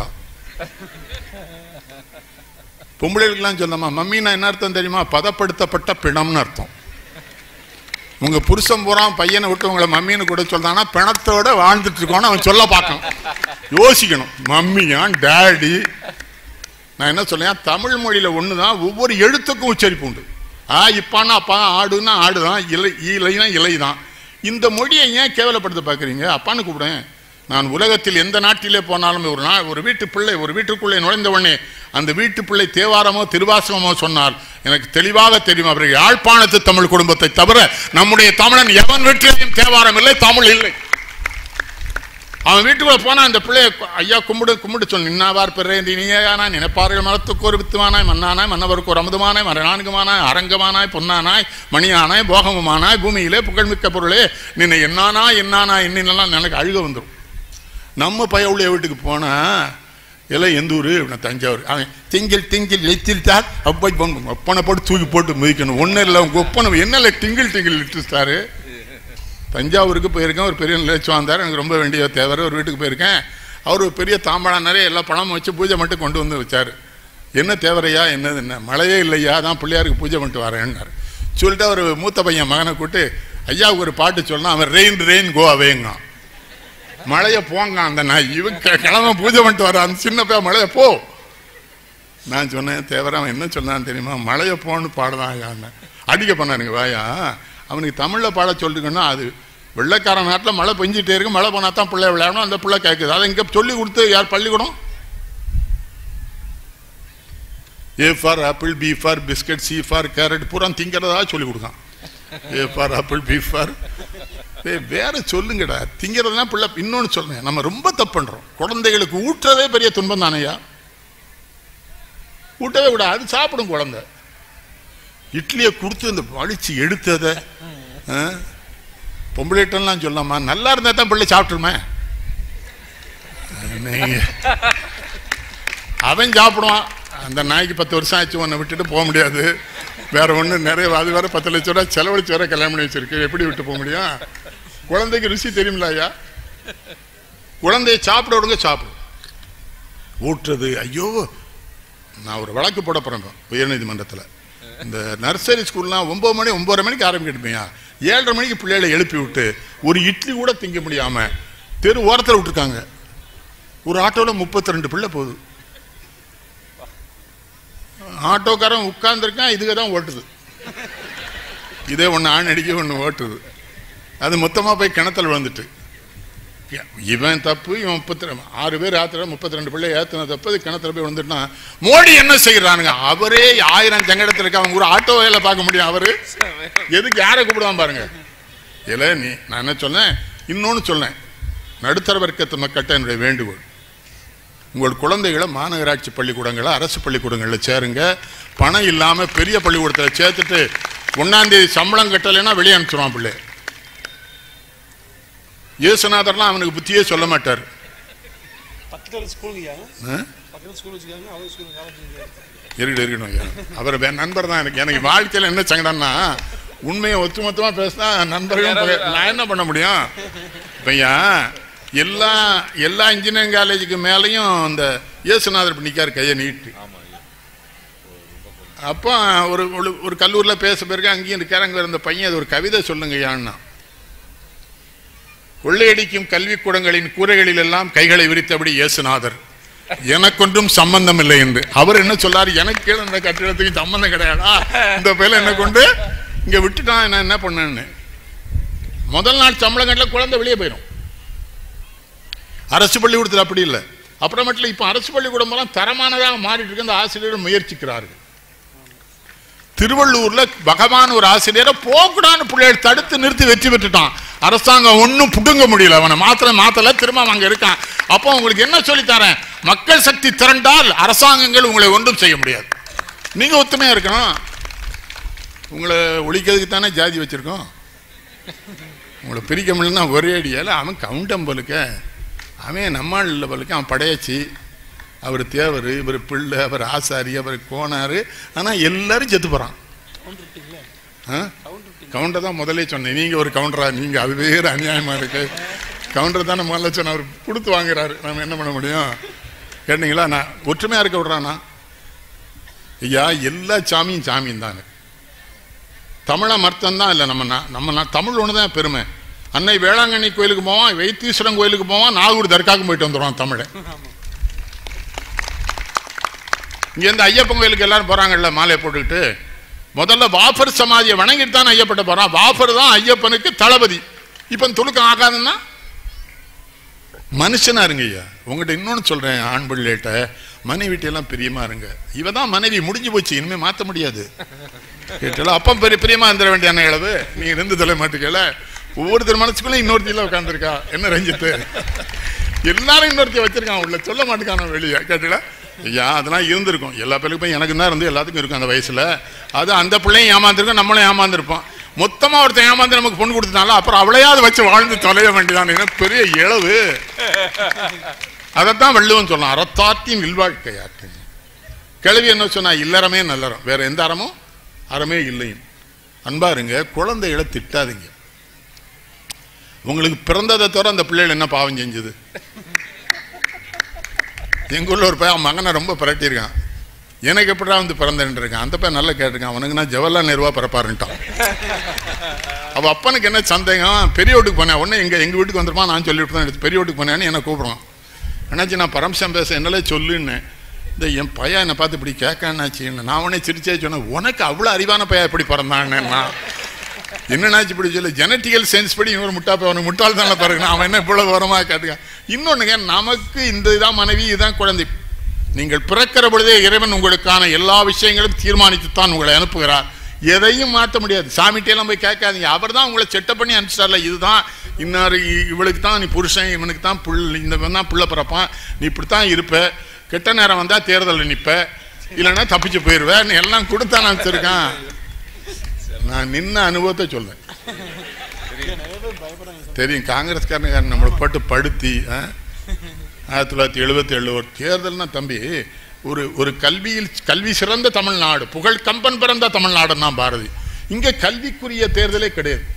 பொம்பளைகளுக்கெல்லாம் சொன்னம்மா மம்மின்னா என்ன அர்த்தம் தெரியுமா பதப்படுத்தப்பட்ட பிணம்னு அர்த்தம் உங்க புருஷன் பூரா பையனை விட்டு உங்களை மம்மின்னு கூட சொல்றான்னா பிணத்தோட வாழ்ந்துட்டு இருக்கோன்னு அவன் சொல்ல பார்க்கணும் யோசிக்கணும் மம்மியா டேடி நான் என்ன சொல்லேன் தமிழ் மொழியில ஒண்ணுதான் ஒவ்வொரு எழுத்துக்கும் உச்சரிப்பு உண்டு ஆ இப்பான்னா அப்பா ஆடுன்னா ஆடுதான் இலை இலைனா இலை தான் இந்த மொழியை ஏன் கேவலப்படுத்த பார்க்குறீங்க அப்பான்னு கூப்பிடுங்க நான் உலகத்தில் எந்த நாட்டிலே போனாலும் ஒரு நா ஒரு வீட்டு பிள்ளை ஒரு வீட்டுக்குள்ளே நுழைந்த உடனே அந்த வீட்டு பிள்ளை தேவாரமோ திருவாசகமோ சொன்னால் எனக்கு தெளிவாக தெரியும் அவர்கள் யாழ்ப்பாணத்து தமிழ் குடும்பத்தை தவிர நம்முடைய தமிழன் எவன் வீட்டிலையும் தேவாரம் இல்லை தமிழ் இல்லை அவன் வீட்டுக்குள்ள போனா அந்த பிள்ளைய ஐயா கும்பிடு கும்பிடு சொல் நின்னாவார் பிறேந்தி நீயானா நினைப்பார்கள் மரத்துக்கு ஒரு வித்துவானாய் மன்னானாய் மன்னவருக்கு ஒரு அமுதமானாய் மரநான்குமானாய் அரங்கமானாய் பொன்னானாய் மணியானாய் போகமுமானாய் பூமியிலே புகழ்மிக்க பொருளே நின்னை என்னானா என்னானா என்னென்னலாம் எனக்கு அழுக வந்துடும் நம்ம பயவுடைய வீட்டுக்கு போனா எல்லாம் எந்த ஊரு அப்படின்னா தஞ்சாவூர் அவன் திங்கில் திங்கில் எச்சில்ட்டார் அப்பா ஒப்பனை போட்டு தூக்கி போட்டு மிதிக்கணும் ஒன்றும் இல்லை உங்க ஒப்பனை என்ன டிங்கிள் டிங்கிள் லிட்டிஸ்டாரு தஞ்சாவூருக்கு போயிருக்கேன் ஒரு பெரிய நிலைச்சுவா வந்தார் எனக்கு ரொம்ப வேண்டிய தேவை ஒரு வீட்டுக்கு போயிருக்கேன் அவர் ஒரு பெரிய தாம்பாளம் நிறைய எல்லா பணமும் வச்சு பூஜை மட்டும் கொண்டு வந்து வச்சார் என்ன தேவரையா என்னது என்ன மழையே இல்லையா தான் பிள்ளையாருக்கு பூஜை பண்ணிட்டு வரேன்னாரு சொல்லிட்டு அவர் மூத்த பையன் மகனை கூப்பிட்டு ஐயாவுக்கு ஒரு பாட்டு சொன்னா அவன் ரெயின் ரெயின் கோ அவேங்க மழைய போங்க அந்த நாய் இவன் கி- கிழமை பூஜை பண்ணிட்டு வர அந்த சின்ன பையன் மழைய போ நான் சொன்னேன் தேவரா அவன் என்ன சொன்னான்னு தெரியுமா மழைய போன்னு பாடுதான் ஐயான்னு அடிக்க பண்ணாருங்க வாயா அவனுக்கு தமிழ்ல பாட சொல்லிருக்கணும் அது வெள்ளைக்காரன் நாட்டில் மழை பெஞ்சிட்டே இருக்கு மழை போனா தான் பிள்ளை விளையாடணும் அந்த பிள்ளை கேட்குது அதை இங்கே சொல்லி கொடுத்து யார் பள்ளிக்கூடம் A for apple B for biscuit C for carrot பூரா திங்கிறதா சொல்லி கொடுக்கான் A for apple B for வேற சொல்லுங்கடா திங்கிறதுனா பிள்ளை இன்னொன்னு சொல்லுங்க நம்ம ரொம்ப தப்பு பண்றோம் குழந்தைகளுக்கு ஊட்டுறதே பெரிய துன்பம் தானையா ஊட்டவே கூடாது அது சாப்பிடும் குழந்தை இட்லியை கொடுத்து இந்த வலிச்சு எடுத்ததை ஆ? பொம்பளைட்டெல்லாம் சொல்லாமா நல்லா இருந்தா தான் பிள்ளை சாப்பிட்டுருமே நீங்க அவன் சாப்பிடுவான் அந்த நாய்க்கு பத்து வருஷம் ஆச்சு உன்னை விட்டுட்டு போக முடியாது வேற ஒண்ணு நிறைய அது வேற பத்து லட்சம் ரூபாய் செலவழிச்சு வேற கல்யாணம் பண்ணி வச்சிருக்கு எப்படி விட்டு போக முடியும் குழந்தைக்கு ருசி தெரியுமில்ல ஐயா குழந்தையை சாப்பிட விடுங்க சாப்பிடும் ஊட்டுறது ஐயோ நான் ஒரு வழக்கு போட போறேன் உயர்நீதிமன்றத்தில் இந்த நர்சரி ஸ்கூல்லாம் ஒன்பது மணி ஒன்பதரை மணிக்கு ஆரம்பிக்கிட்டுமையா ஏழரை மணிக்கு பிள்ளைகளை எழுப்பி விட்டு ஒரு இட்லி கூட திங்க முடியாம தெரு ஓரத்தில் விட்டுருக்காங்க ஒரு ஆட்டோவில் முப்பத்தி ரெண்டு பிள்ளை போகுது ஆட்டோக்காரன் உட்கார்ந்துருக்கான் இதுக்கு தான் ஓட்டுது இதே ஒன்று ஆண் அடிக்க ஒன்று ஓட்டுது அது மொத்தமாக போய் கிணத்துல விழுந்துட்டு இவன் தப்பு இவன் முப்பத்தி ரெண்டு ஆறு பேர் ஆத்திர முப்பத்தி ரெண்டு பிள்ளை ஏத்தின தப்பு அது கிணத்துல போய் வந்துட்டான் மோடி என்ன செய்யறானுங்க அவரே ஆயிரம் சங்கடத்தில் இருக்க அவங்க ஒரு ஆட்டோ வேலை பார்க்க முடியும் அவரு எதுக்கு யாரை கூப்பிடுவான் பாருங்க இல்ல நீ நான் என்ன சொன்னேன் இன்னொன்னு சொன்னேன் நடுத்தர வர்க்கத்து மக்கள்கிட்ட என்னுடைய வேண்டுகோள் உங்கள் குழந்தைகளை மாநகராட்சி பள்ளிக்கூடங்களை அரசு பள்ளிக்கூடங்களில் சேருங்க பணம் இல்லாமல் பெரிய பள்ளிக்கூடத்தில் சேர்த்துட்டு ஒன்னாம் தேதி சம்பளம் கட்டலைன்னா வெளியே அனுப்பிச்சிருவான் பிள்ளை இயேசுநாதர்லாம் அவனுக்கு புத்தியே சொல்ல மாட்டார் பக்கத்தில் ஸ்கூலுங்கய்யா ஆ? பக்கத்தில் ஸ்கூல் வச்சுக்காங்க அவங்க ஸ்கூல் காலேஜ் இருக்கணும் இருக்கணும் ஐயா. அவர் வே- நண்பர் தான் எனக்கு எனக்கு வாழ்க்கையில் என்ன சங்கடம்னா உண்மையை ஒத்துமொத்தமா பேசினா நண்பர்களும் பகை- நான் என்ன பண்ண முடியும் இப்பையா எல்லா எல்லா இன்ஜினியரிங் காலேஜுக்கு மேலேயும் இந்த இயேசுநாதர் இப்படி நிற்கார் கையை நீட்டு அப்போ ஒரு ஒரு- ஒரு கல்லூரியில் பேச பிறகு அங்கேயும் இருக்கார் அங்கே இருந்த பையன் அது ஒரு கவிதை சொல்லுங்க ஐயான்னா கொள்ளையடிக்கும் கல்விக்கூடங்களின் கூரைகளில் எல்லாம் கைகளை விரித்தபடி இயேசுநாதர் எனக்கொன்றும் சம்பந்தம் இல்லை என்று அவர் என்ன சொல்லாரு எனக்கு கீழே இந்த கட்டிடத்துக்கு சம்பந்தம் கிடையாதா இந்த பேர்ல என்ன கொண்டு இங்க விட்டுட்டான் நான் என்ன பண்ணேன்னு முதல் நாள் சம்பளம் கட்டல குழந்தை வெளியே போயிடும் அரசு பள்ளிக்கூடத்தில் அப்படி இல்லை அப்புறமேட்டில் இப்போ அரசு பள்ளிக்கூடம் எல்லாம் தரமானதாக மாறிட்டு இருக்கு அந்த ஆசிரியர்கள் முயற்சிக்கிறார்கள் திருவள்ளூர்ல பகவான் ஒரு ஆசிரியரை போக்கூடான்னு பிள்ளைகள் தடுத்து நிறுத்தி வெற்றி பெற்றுட்டான் அரசாங்கம் ஒன்றும் புடுங்க முடியல அவனை மாத்திர மாத்தல திரும்ப அவன் அங்க இருக்கான் அப்போ உங்களுக்கு என்ன சொல்லித்தரேன் மக்கள் சக்தி திரண்டால் அரசாங்கங்கள் உங்களை ஒன்றும் செய்ய முடியாது நீங்க ஒத்துமையா இருக்கணும் உங்களை ஒழிக்கிறதுக்கு தானே ஜாதி வச்சிருக்கோம் உங்களை பிரிக்க முடியலன்னா ஒரே அடியால அவன் கவுண்டம் போலுக்க அவன் நம்மாள் இல்லை போலுக்க அவன் படையாச்சி அவர் தேவர் இவர் பிள்ளை அவர் ஆசாரி அவர் கோனாரு ஆனா எல்லாரும் செத்து போறான் கவுண்டர்ட்டிங்களா ஆ? கவுண்டர்ட்டி கவுண்டர் தான் முதல்ல சொன்னேன் நீங்க ஒரு கவுண்டரா நீங்க அது வேறு அநியாயமா இருக்கு கவுண்டர் தானே முதல்ல சொன்ன அவர் கொடுத்து வாங்குறாரு நம்ம என்ன பண்ண முடியும் கேட்டீங்களா நான் ஒற்றுமையா இருக்க விடுறானா ஐயா எல்லா சாமியும் சாமியும் தானே தமிழ மர்த்தம் தான் இல்லை நம்ம நா- நம்ம நா- தமிழ் ஒன்று தான் பெருமை அன்னை வேளாங்கண்ணி கோயிலுக்கு போவான் வைத்தீஸ்வரன் கோயிலுக்கு போவான் நாகூர் தர்காவுக்கு போயிட்டு வந்துடுவான் தமிழை ஆமாம் இங்க இருந்து ஐயப்பன் கோயிலுக்கு எல்லாரும் போறாங்கல்ல மாலையை போட்டுக்கிட்டு முதல்ல வாஃபர் சமாதியை வணங்கிட்டு தான் ஐயப்பட்ட போறான் வாஃபர் தான் ஐயப்பனுக்கு தளபதி இப்ப துலுக்கம் ஆகாதுன்னா மனுஷனா இருங்க ஐயா உங்ககிட்ட இன்னொன்னு சொல்றேன் ஆண் பிள்ளைகிட்ட மனைவிட்ட எல்லாம் பிரியமா இருங்க இவ தான் மனைவி முடிஞ்சு போச்சு இனிமே மாத்த முடியாது கேட்டால அப்பா பெரிய பிரியமா இருந்துட வேண்டிய அண்ணன் இளவு நீ இருந்து தொலை மாட்டுக்கல ஒவ்வொருத்தர் மனசுக்குள்ள இன்னொருத்தில உட்காந்துருக்கா என்ன ரஞ்சித்து எல்லாரும் இன்னொருத்தைய வச்சிருக்கான் உள்ள சொல்ல மாட்டேங்கான வெளியே கேட்டல ஐயா அதெல்லாம் இருந்திருக்கும் எல்லா பிள்ளைக்கும் எனக்கு தான் இருந்து எல்லாத்துக்கும் இருக்கும் அந்த வயசுல அது அந்த பிள்ளையும் ஏமாந்துருக்கும் நம்மளும் ஏமாந்துருப்போம் மொத்தமா ஒருத்தன் ஏமாந்து நமக்கு பொண்ணு கொடுத்தனால அப்புறம் அவளையாவது வச்சு வாழ்ந்து தொலைய வேண்டியதான் என்ன பெரிய இளவு அதைத்தான் வள்ளுவன் சொல்லலாம் அறத்தாற்றின் இல்வாழ்க்கை ஆற்றின் கிழவி என்ன சொன்னா இல்லறமே நல்லறம் வேற எந்த அறமும் அறமே இல்லை அன்பா இருங்க குழந்தைகளை திட்டாதீங்க உங்களுக்கு பிறந்ததை தவிர அந்த பிள்ளைகள் என்ன பாவம் செஞ்சது எங்க ஊர்ல ஒரு பையன் மகனை ரொம்ப பிரட்டியிருக்கான் எனக்கு எப்படா வந்து பிறந்தேன் இருக்கான் அந்த பையன் நல்லா கேட்டிருக்கான் அவனுக்கு நான் ஜவஹர்லால் நேருவா பிறப்பாருன்ட்டான் அவ அப்பனுக்கு என்ன சந்தேகம் பெரிய வீட்டுக்கு போனேன் உடனே எங்க எங்க வீட்டுக்கு வந்துருமா நான் சொல்லிட்டு தான் பெரிய வீட்டுக்கு போனேன்னு என்ன கூப்பிடுறான் என்னாச்சு நான் பரமசம் பேச என்னாலே சொல்லுன்னு இந்த என் பையன் என்னை பார்த்து இப்படி கேட்கான்னாச்சு நான் உடனே சிரிச்சே சொன்னேன் உனக்கு அவ்வளோ அறிவான பையன் எப்படி பிறந்தான்னு நான் என்னன்னாச்சு இப்படி சொல்லு ஜெனட்டிக்கல் சென்ஸ் படி இவன் முட்டா போய் அவனுக்கு முட்டாள் தானே பிறகு அவன் என்ன இவ்வளவு வரமா கேட்டுக்கான் இன்னொன்னுங்க நமக்கு இந்த இதான் மனைவி இதுதான் குழந்தை நீங்கள் பிறக்கிற பொழுதே இறைவன் உங்களுக்கான எல்லா விஷயங்களும் தீர்மானித்துத்தான் உங்களை அனுப்புகிறார் எதையும் மாற்ற முடியாது சாமிகிட்டெல்லாம் போய் கேட்காதீங்க அவர் தான் உங்களை செட்டப் பண்ணி அனுப்பிச்சிட்டார்ல இதுதான் இன்னாரு இ- இவளுக்கு தான் நீ புருஷன் இவனுக்கு தான் புள் இந்த தான் புள்ள பிறப்பான் நீ இப்படித்தான் இருப்ப கெட்ட நேரம் வந்தா தேர்தலில் நிற்ப இல்லைன்னா தப்பிச்சு போயிடுவேன் எல்லாம் கொடுத்தா நான் வச்சிருக்கான் நான் நின்ன அனுபவத்தை சொல்றேன் நிறைய பேர் பயப்படுறாங்க தெரியும் காங்கிரஸ்காரனுக்காரன் நம்மளை போட்டு படுத்தி ஆ? ஆயிரத்தி தொள்ளாயிரத்தி எழுபத்தி ஏழு ஒரு தேர்தல்னா தம்பி ஒரு ஒரு கல்வியில் கல்வி சிறந்த தமிழ்நாடு புகழ் கம்பன் பிறந்த தமிழ்நாடுன்னா பாரதி இங்க கல்விக்குரிய தேர்தலே கிடையாது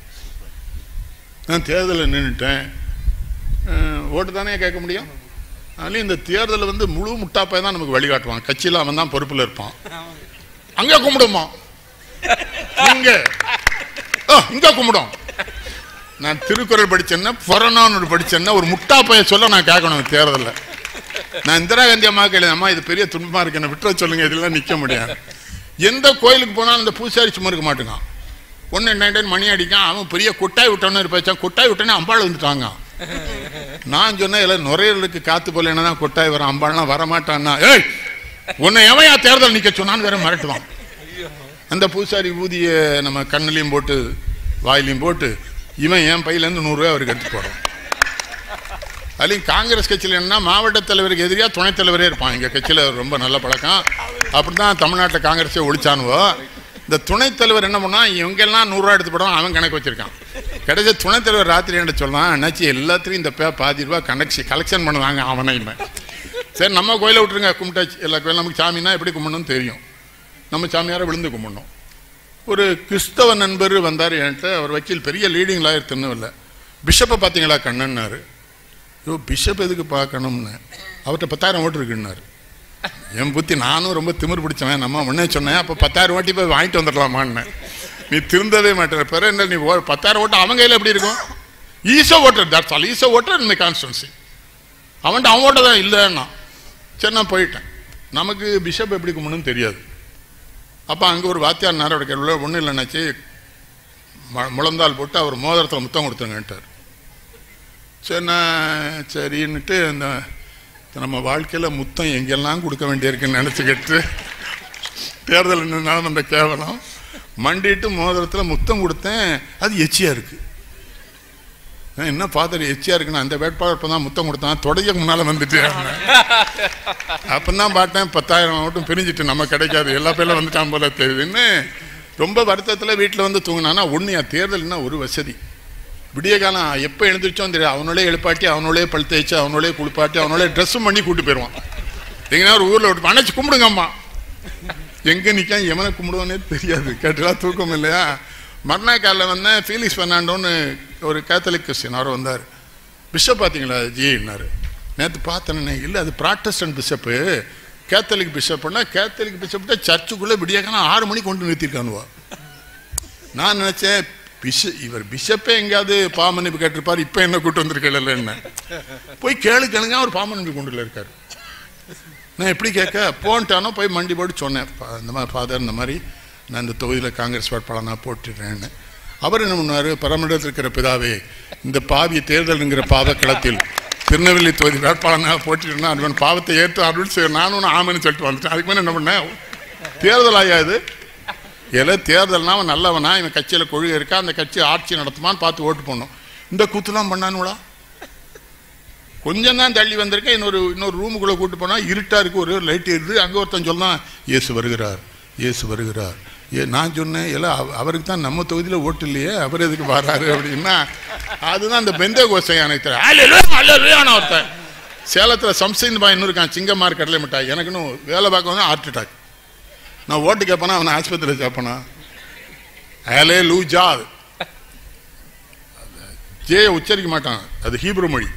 நான் தேர்தலில் நின்றுட்டேன் ஓட்டு தானே கேட்க முடியும் அதுலேயும் இந்த தேர்தல் வந்து முழு முட்டாப்பை தான் நமக்கு வழிகாட்டுவான் கட்சியில் அவன் தான் பொறுப்பில் இருப்பான் அங்கே கும்பிடுமா இங்க ஓ, இங்க கும்பிடும் நான் திருக்குறள் படிச்சேன்னா புறநானூறு படிச்சேன்னா ஒரு முட்டா பைய சொல்ல நான் கேட்கணும் தேர்தலில் நான் இந்திரா காந்தி அம்மா கேள்வி அம்மா இது பெரிய துன்பமா இருக்கு என்ன விட்டுற சொல்லுங்க இதெல்லாம் நிக்க முடியாது எந்த கோயிலுக்கு போனாலும் அந்த பூசாரி சும்மா இருக்க மாட்டேங்கான் ஒன்று நைன் மணி அடிக்கான் அவன் பெரிய கொட்டாய் விட்டோன்னு இருப்பாச்சான் கொட்டாய் விட்டோன்னே அம்பாள் வந்துட்டாங்க நான் சொன்னேன் இல்லை நுரையீரலுக்கு காத்து போல தான் கொட்டாய் வர அம்பாள்லாம் வரமாட்டான்னா ஏய் உன்னை எவையா தேர்தல் நிக்க சொன்னான்னு வேற மிரட்டுவான் அந்த பூசாரி ஊதிய நம்ம கண்ணுலையும் போட்டு வாயிலையும் போட்டு இவன் என் பையிலேருந்து நூறுரூவா அவருக்கு எடுத்து போடுறான் அதுலேயும் காங்கிரஸ் கட்சியில் என்ன மாவட்ட தலைவருக்கு எதிரியா துணைத் தலைவரே இருப்பான் எங்கள் கட்சியில் ரொம்ப நல்ல பழக்கம் அப்படி தான் தமிழ்நாட்டில் காங்கிரஸே ஒழிச்சானுவோ இந்த துணைத் தலைவர் என்ன பண்ணா இவங்கெல்லாம் நூறுரூவா எடுத்து போடுவான் அவன் கணக்கு வச்சிருக்கான் கிடைச்ச துணைத் தலைவர் ராத்திரி என்ன சொல்லலாம் என்னாச்சு எல்லாத்துலையும் இந்த பே பாதி ரூபா கனெக்ஷன் கலெக்ஷன் பண்ணுவாங்க அவனையுமே சரி நம்ம கோயிலை விட்டுருங்க கும்பிட்டாச்சு எல்லா கோயிலும் நமக்கு சாமின்னா எப்படி கும்பிடணும்னு தெரியும் நம்ம சாமியாரை விழுந்து கும்பிடணும் ஒரு கிறிஸ்தவ நண்பர் வந்தார் என்கிட்ட அவர் வக்கீல் பெரிய லீடிங் லாயர் திருநெல்வேலியில் பிஷப்பை பார்த்தீங்களா கண்ணன்னாரு ஐயோ பிஷப் எதுக்கு பார்க்கணும்னு அவர்கிட்ட பத்தாயிரம் ஓட்டு இருக்குன்னாரு என் புத்தி நானும் ரொம்ப திமிர் பிடிச்சவன் நம்ம உடனே சொன்னேன் அப்போ பத்தாயிரம் ஓட்டி போய் வாங்கிட்டு வந்துடலாமான்னு நீ திருந்தவே மாட்டேற பிற என்ன நீ ஓ- பத்தாயிரம் ஓட்டு அவன் கையில் எப்படி இருக்கும் is a voter that's all is a voter இந்த கான்ஸ்டன்சி அவன்கிட்ட அவன் ஓட்ட தான் இல்லைன்னா சரி நான் போயிட்டேன் நமக்கு பிஷப் எப்படி கும்பிடணும்னு தெரியாது அப்போ அங்கே ஒரு வாத்தியார் நேரோட கேள்வியில் ஒன்றும் இல்லைன்னாச்சு ம- முழந்தால் போட்டு அவர் மோதிரத்தில் முத்தம் கொடுத்துருங்கன்ட்டார் சரி நான் சரின்னுட்டு இந்த நம்ம வாழ்க்கையில் முத்தம் எங்கெல்லாம் கொடுக்க வேண்டியிருக்குன்னு நினச்சிக்கிட்டு தேர்தல் நின்னாலும் அந்த கேவலம் மண்டிட்டு மோதிரத்தில் முத்தம் கொடுத்தேன் அது எச்சியாக இருக்கு நான் என்ன ஃபாதர் எச்சியாக இருக்குன்னு அந்த வேட்பாளர் இப்போ தான் முத்தம் கொடுத்தான் தொடைய முன்னால் வந்துட்டு அப்போ தான் பார்த்தேன் பத்தாயிரம் மட்டும் பிரிஞ்சிட்டு நம்ம கிடைக்காது எல்லா பேர்ல வந்துட்டான் போல தெரியுதுன்னு ரொம்ப வருத்தத்தில் வீட்டில் வந்து தூங்கினானா ஒன்று தேர்தல்னா ஒரு வசதி விடிய காலம் எப்போ எழுந்திரிச்சோம் தெரியும் அவனோடே எழுப்பாட்டி அவனோடே பல் தேய்ச்சி அவனோடே குளிப்பாட்டி அவனோடே ட்ரெஸ்ஸும் பண்ணி கூட்டு போயிடுவான் எங்கன்னா ஒரு ஊரில் விட்டு அணைச்சி கும்பிடுங்க அம்மா எங்கே நிற்க எவனை கும்பிடுவானே தெரியாது கேட்டுலாம் தூக்கம் இல்லையா மறுநாள் காலையில் வந்தேன் ஃபீலிக்ஸ் பெர்னாண்டோன்னு ஒரு கேத்தலிக் கிறிஸ்டின் அவர் வந்தார் பிஷப் பார்த்தீங்களா ஜின்னாரு நேற்று பார்த்தேன்னு இல்லை அது ப்ராட்டஸ்டன்ட் பிஷப்பு கேத்தலிக் பிஷப்னா கேத்தலிக் பிஷப் தான் சர்ச்சுக்குள்ளே விடியக்கான ஆறு மணிக்கு கொண்டு நிறுத்திருக்கானுவா நான் நினைச்சேன் பிஷ இவர் பிஷப்பே எங்கேயாவது பாமன்னிப்பு கேட்டிருப்பார் இப்போ என்ன கூட்டு வந்திருக்கல என்ன போய் கேளு கேளுங்க அவர் பாமன்னிப்பு கொண்டுல இருக்காரு நான் எப்படி கேட்க போன்ட்டானோ போய் மண்டி போட்டு சொன்னேன் "பா, இந்த மாதிரி ஃபாதர் இந்த மாதிரி நான் இந்த தொகுதியில் காங்கிரஸ் வேட்பாளர் நான் போட்டுடுறேன்னு அவர் என்ன பண்ணாரு பரமண்டலத்தில் இருக்கிற பிதாவே இந்த பாவிய தேர்தல்ங்கிற பாவக்களத்தில் திருநெல்வேலி தொகுதி வேட்பாளனாக போட்டிருந்தா அவன் பாவத்தை ஏற்று அருள் செய்ய நானும் ஆமன்னு சொல்லிட்டு வந்துட்டேன் அதுக்கு மேலே என்ன பண்ணேன் தேர்தல் ஆயா இது ஏல தேர்தல்னா அவன் நல்லவனா இவன் கட்சியில் கொள்கை இருக்கா அந்த கட்சி ஆட்சி நடத்துமான்னு பார்த்து ஓட்டு போடணும் இந்த கூத்துலாம் பண்ணானுங்களா கொஞ்சம் தான் தள்ளி வந்திருக்கேன் இன்னொரு இன்னொரு ரூமுக்குள்ளே கூட்டு போனால் இருட்டாக இருக்கு ஒரே ஒரு லைட் எரியுது அங்கே ஒருத்தன் சொன்னான் இயேசு வருகிறார் இயேசு வருகிறார் ஏ நான் சொன்னேன் எல்லாம் அவ- அவருக்கு தான் நம்ம தொகுதியில் ஓட்டு இல்லையே அவர் எதுக்கு வராரு அப்படின்னா அதுதான் அந்த பெந்த கோசை எனக்கு தெரியும் அல்ல அல்ல ஒருத்தன் சேலத்தில் சம்சைன் பாய் இன்னும் இருக்கான் சிங்க மார்க்கெட்டில் மிட்டாய் எனக்குன்னு வேலை பார்க்க வந்து ஹார்ட் அட்டாக் நான் ஓட்டு கேட்பேனா அவனை ஆஸ்பத்திரியில் சேர்ப்பேனா அலே லூஜா ஜேயை உச்சரிக்க மாட்டான் அது ஹீப்ரு மொழி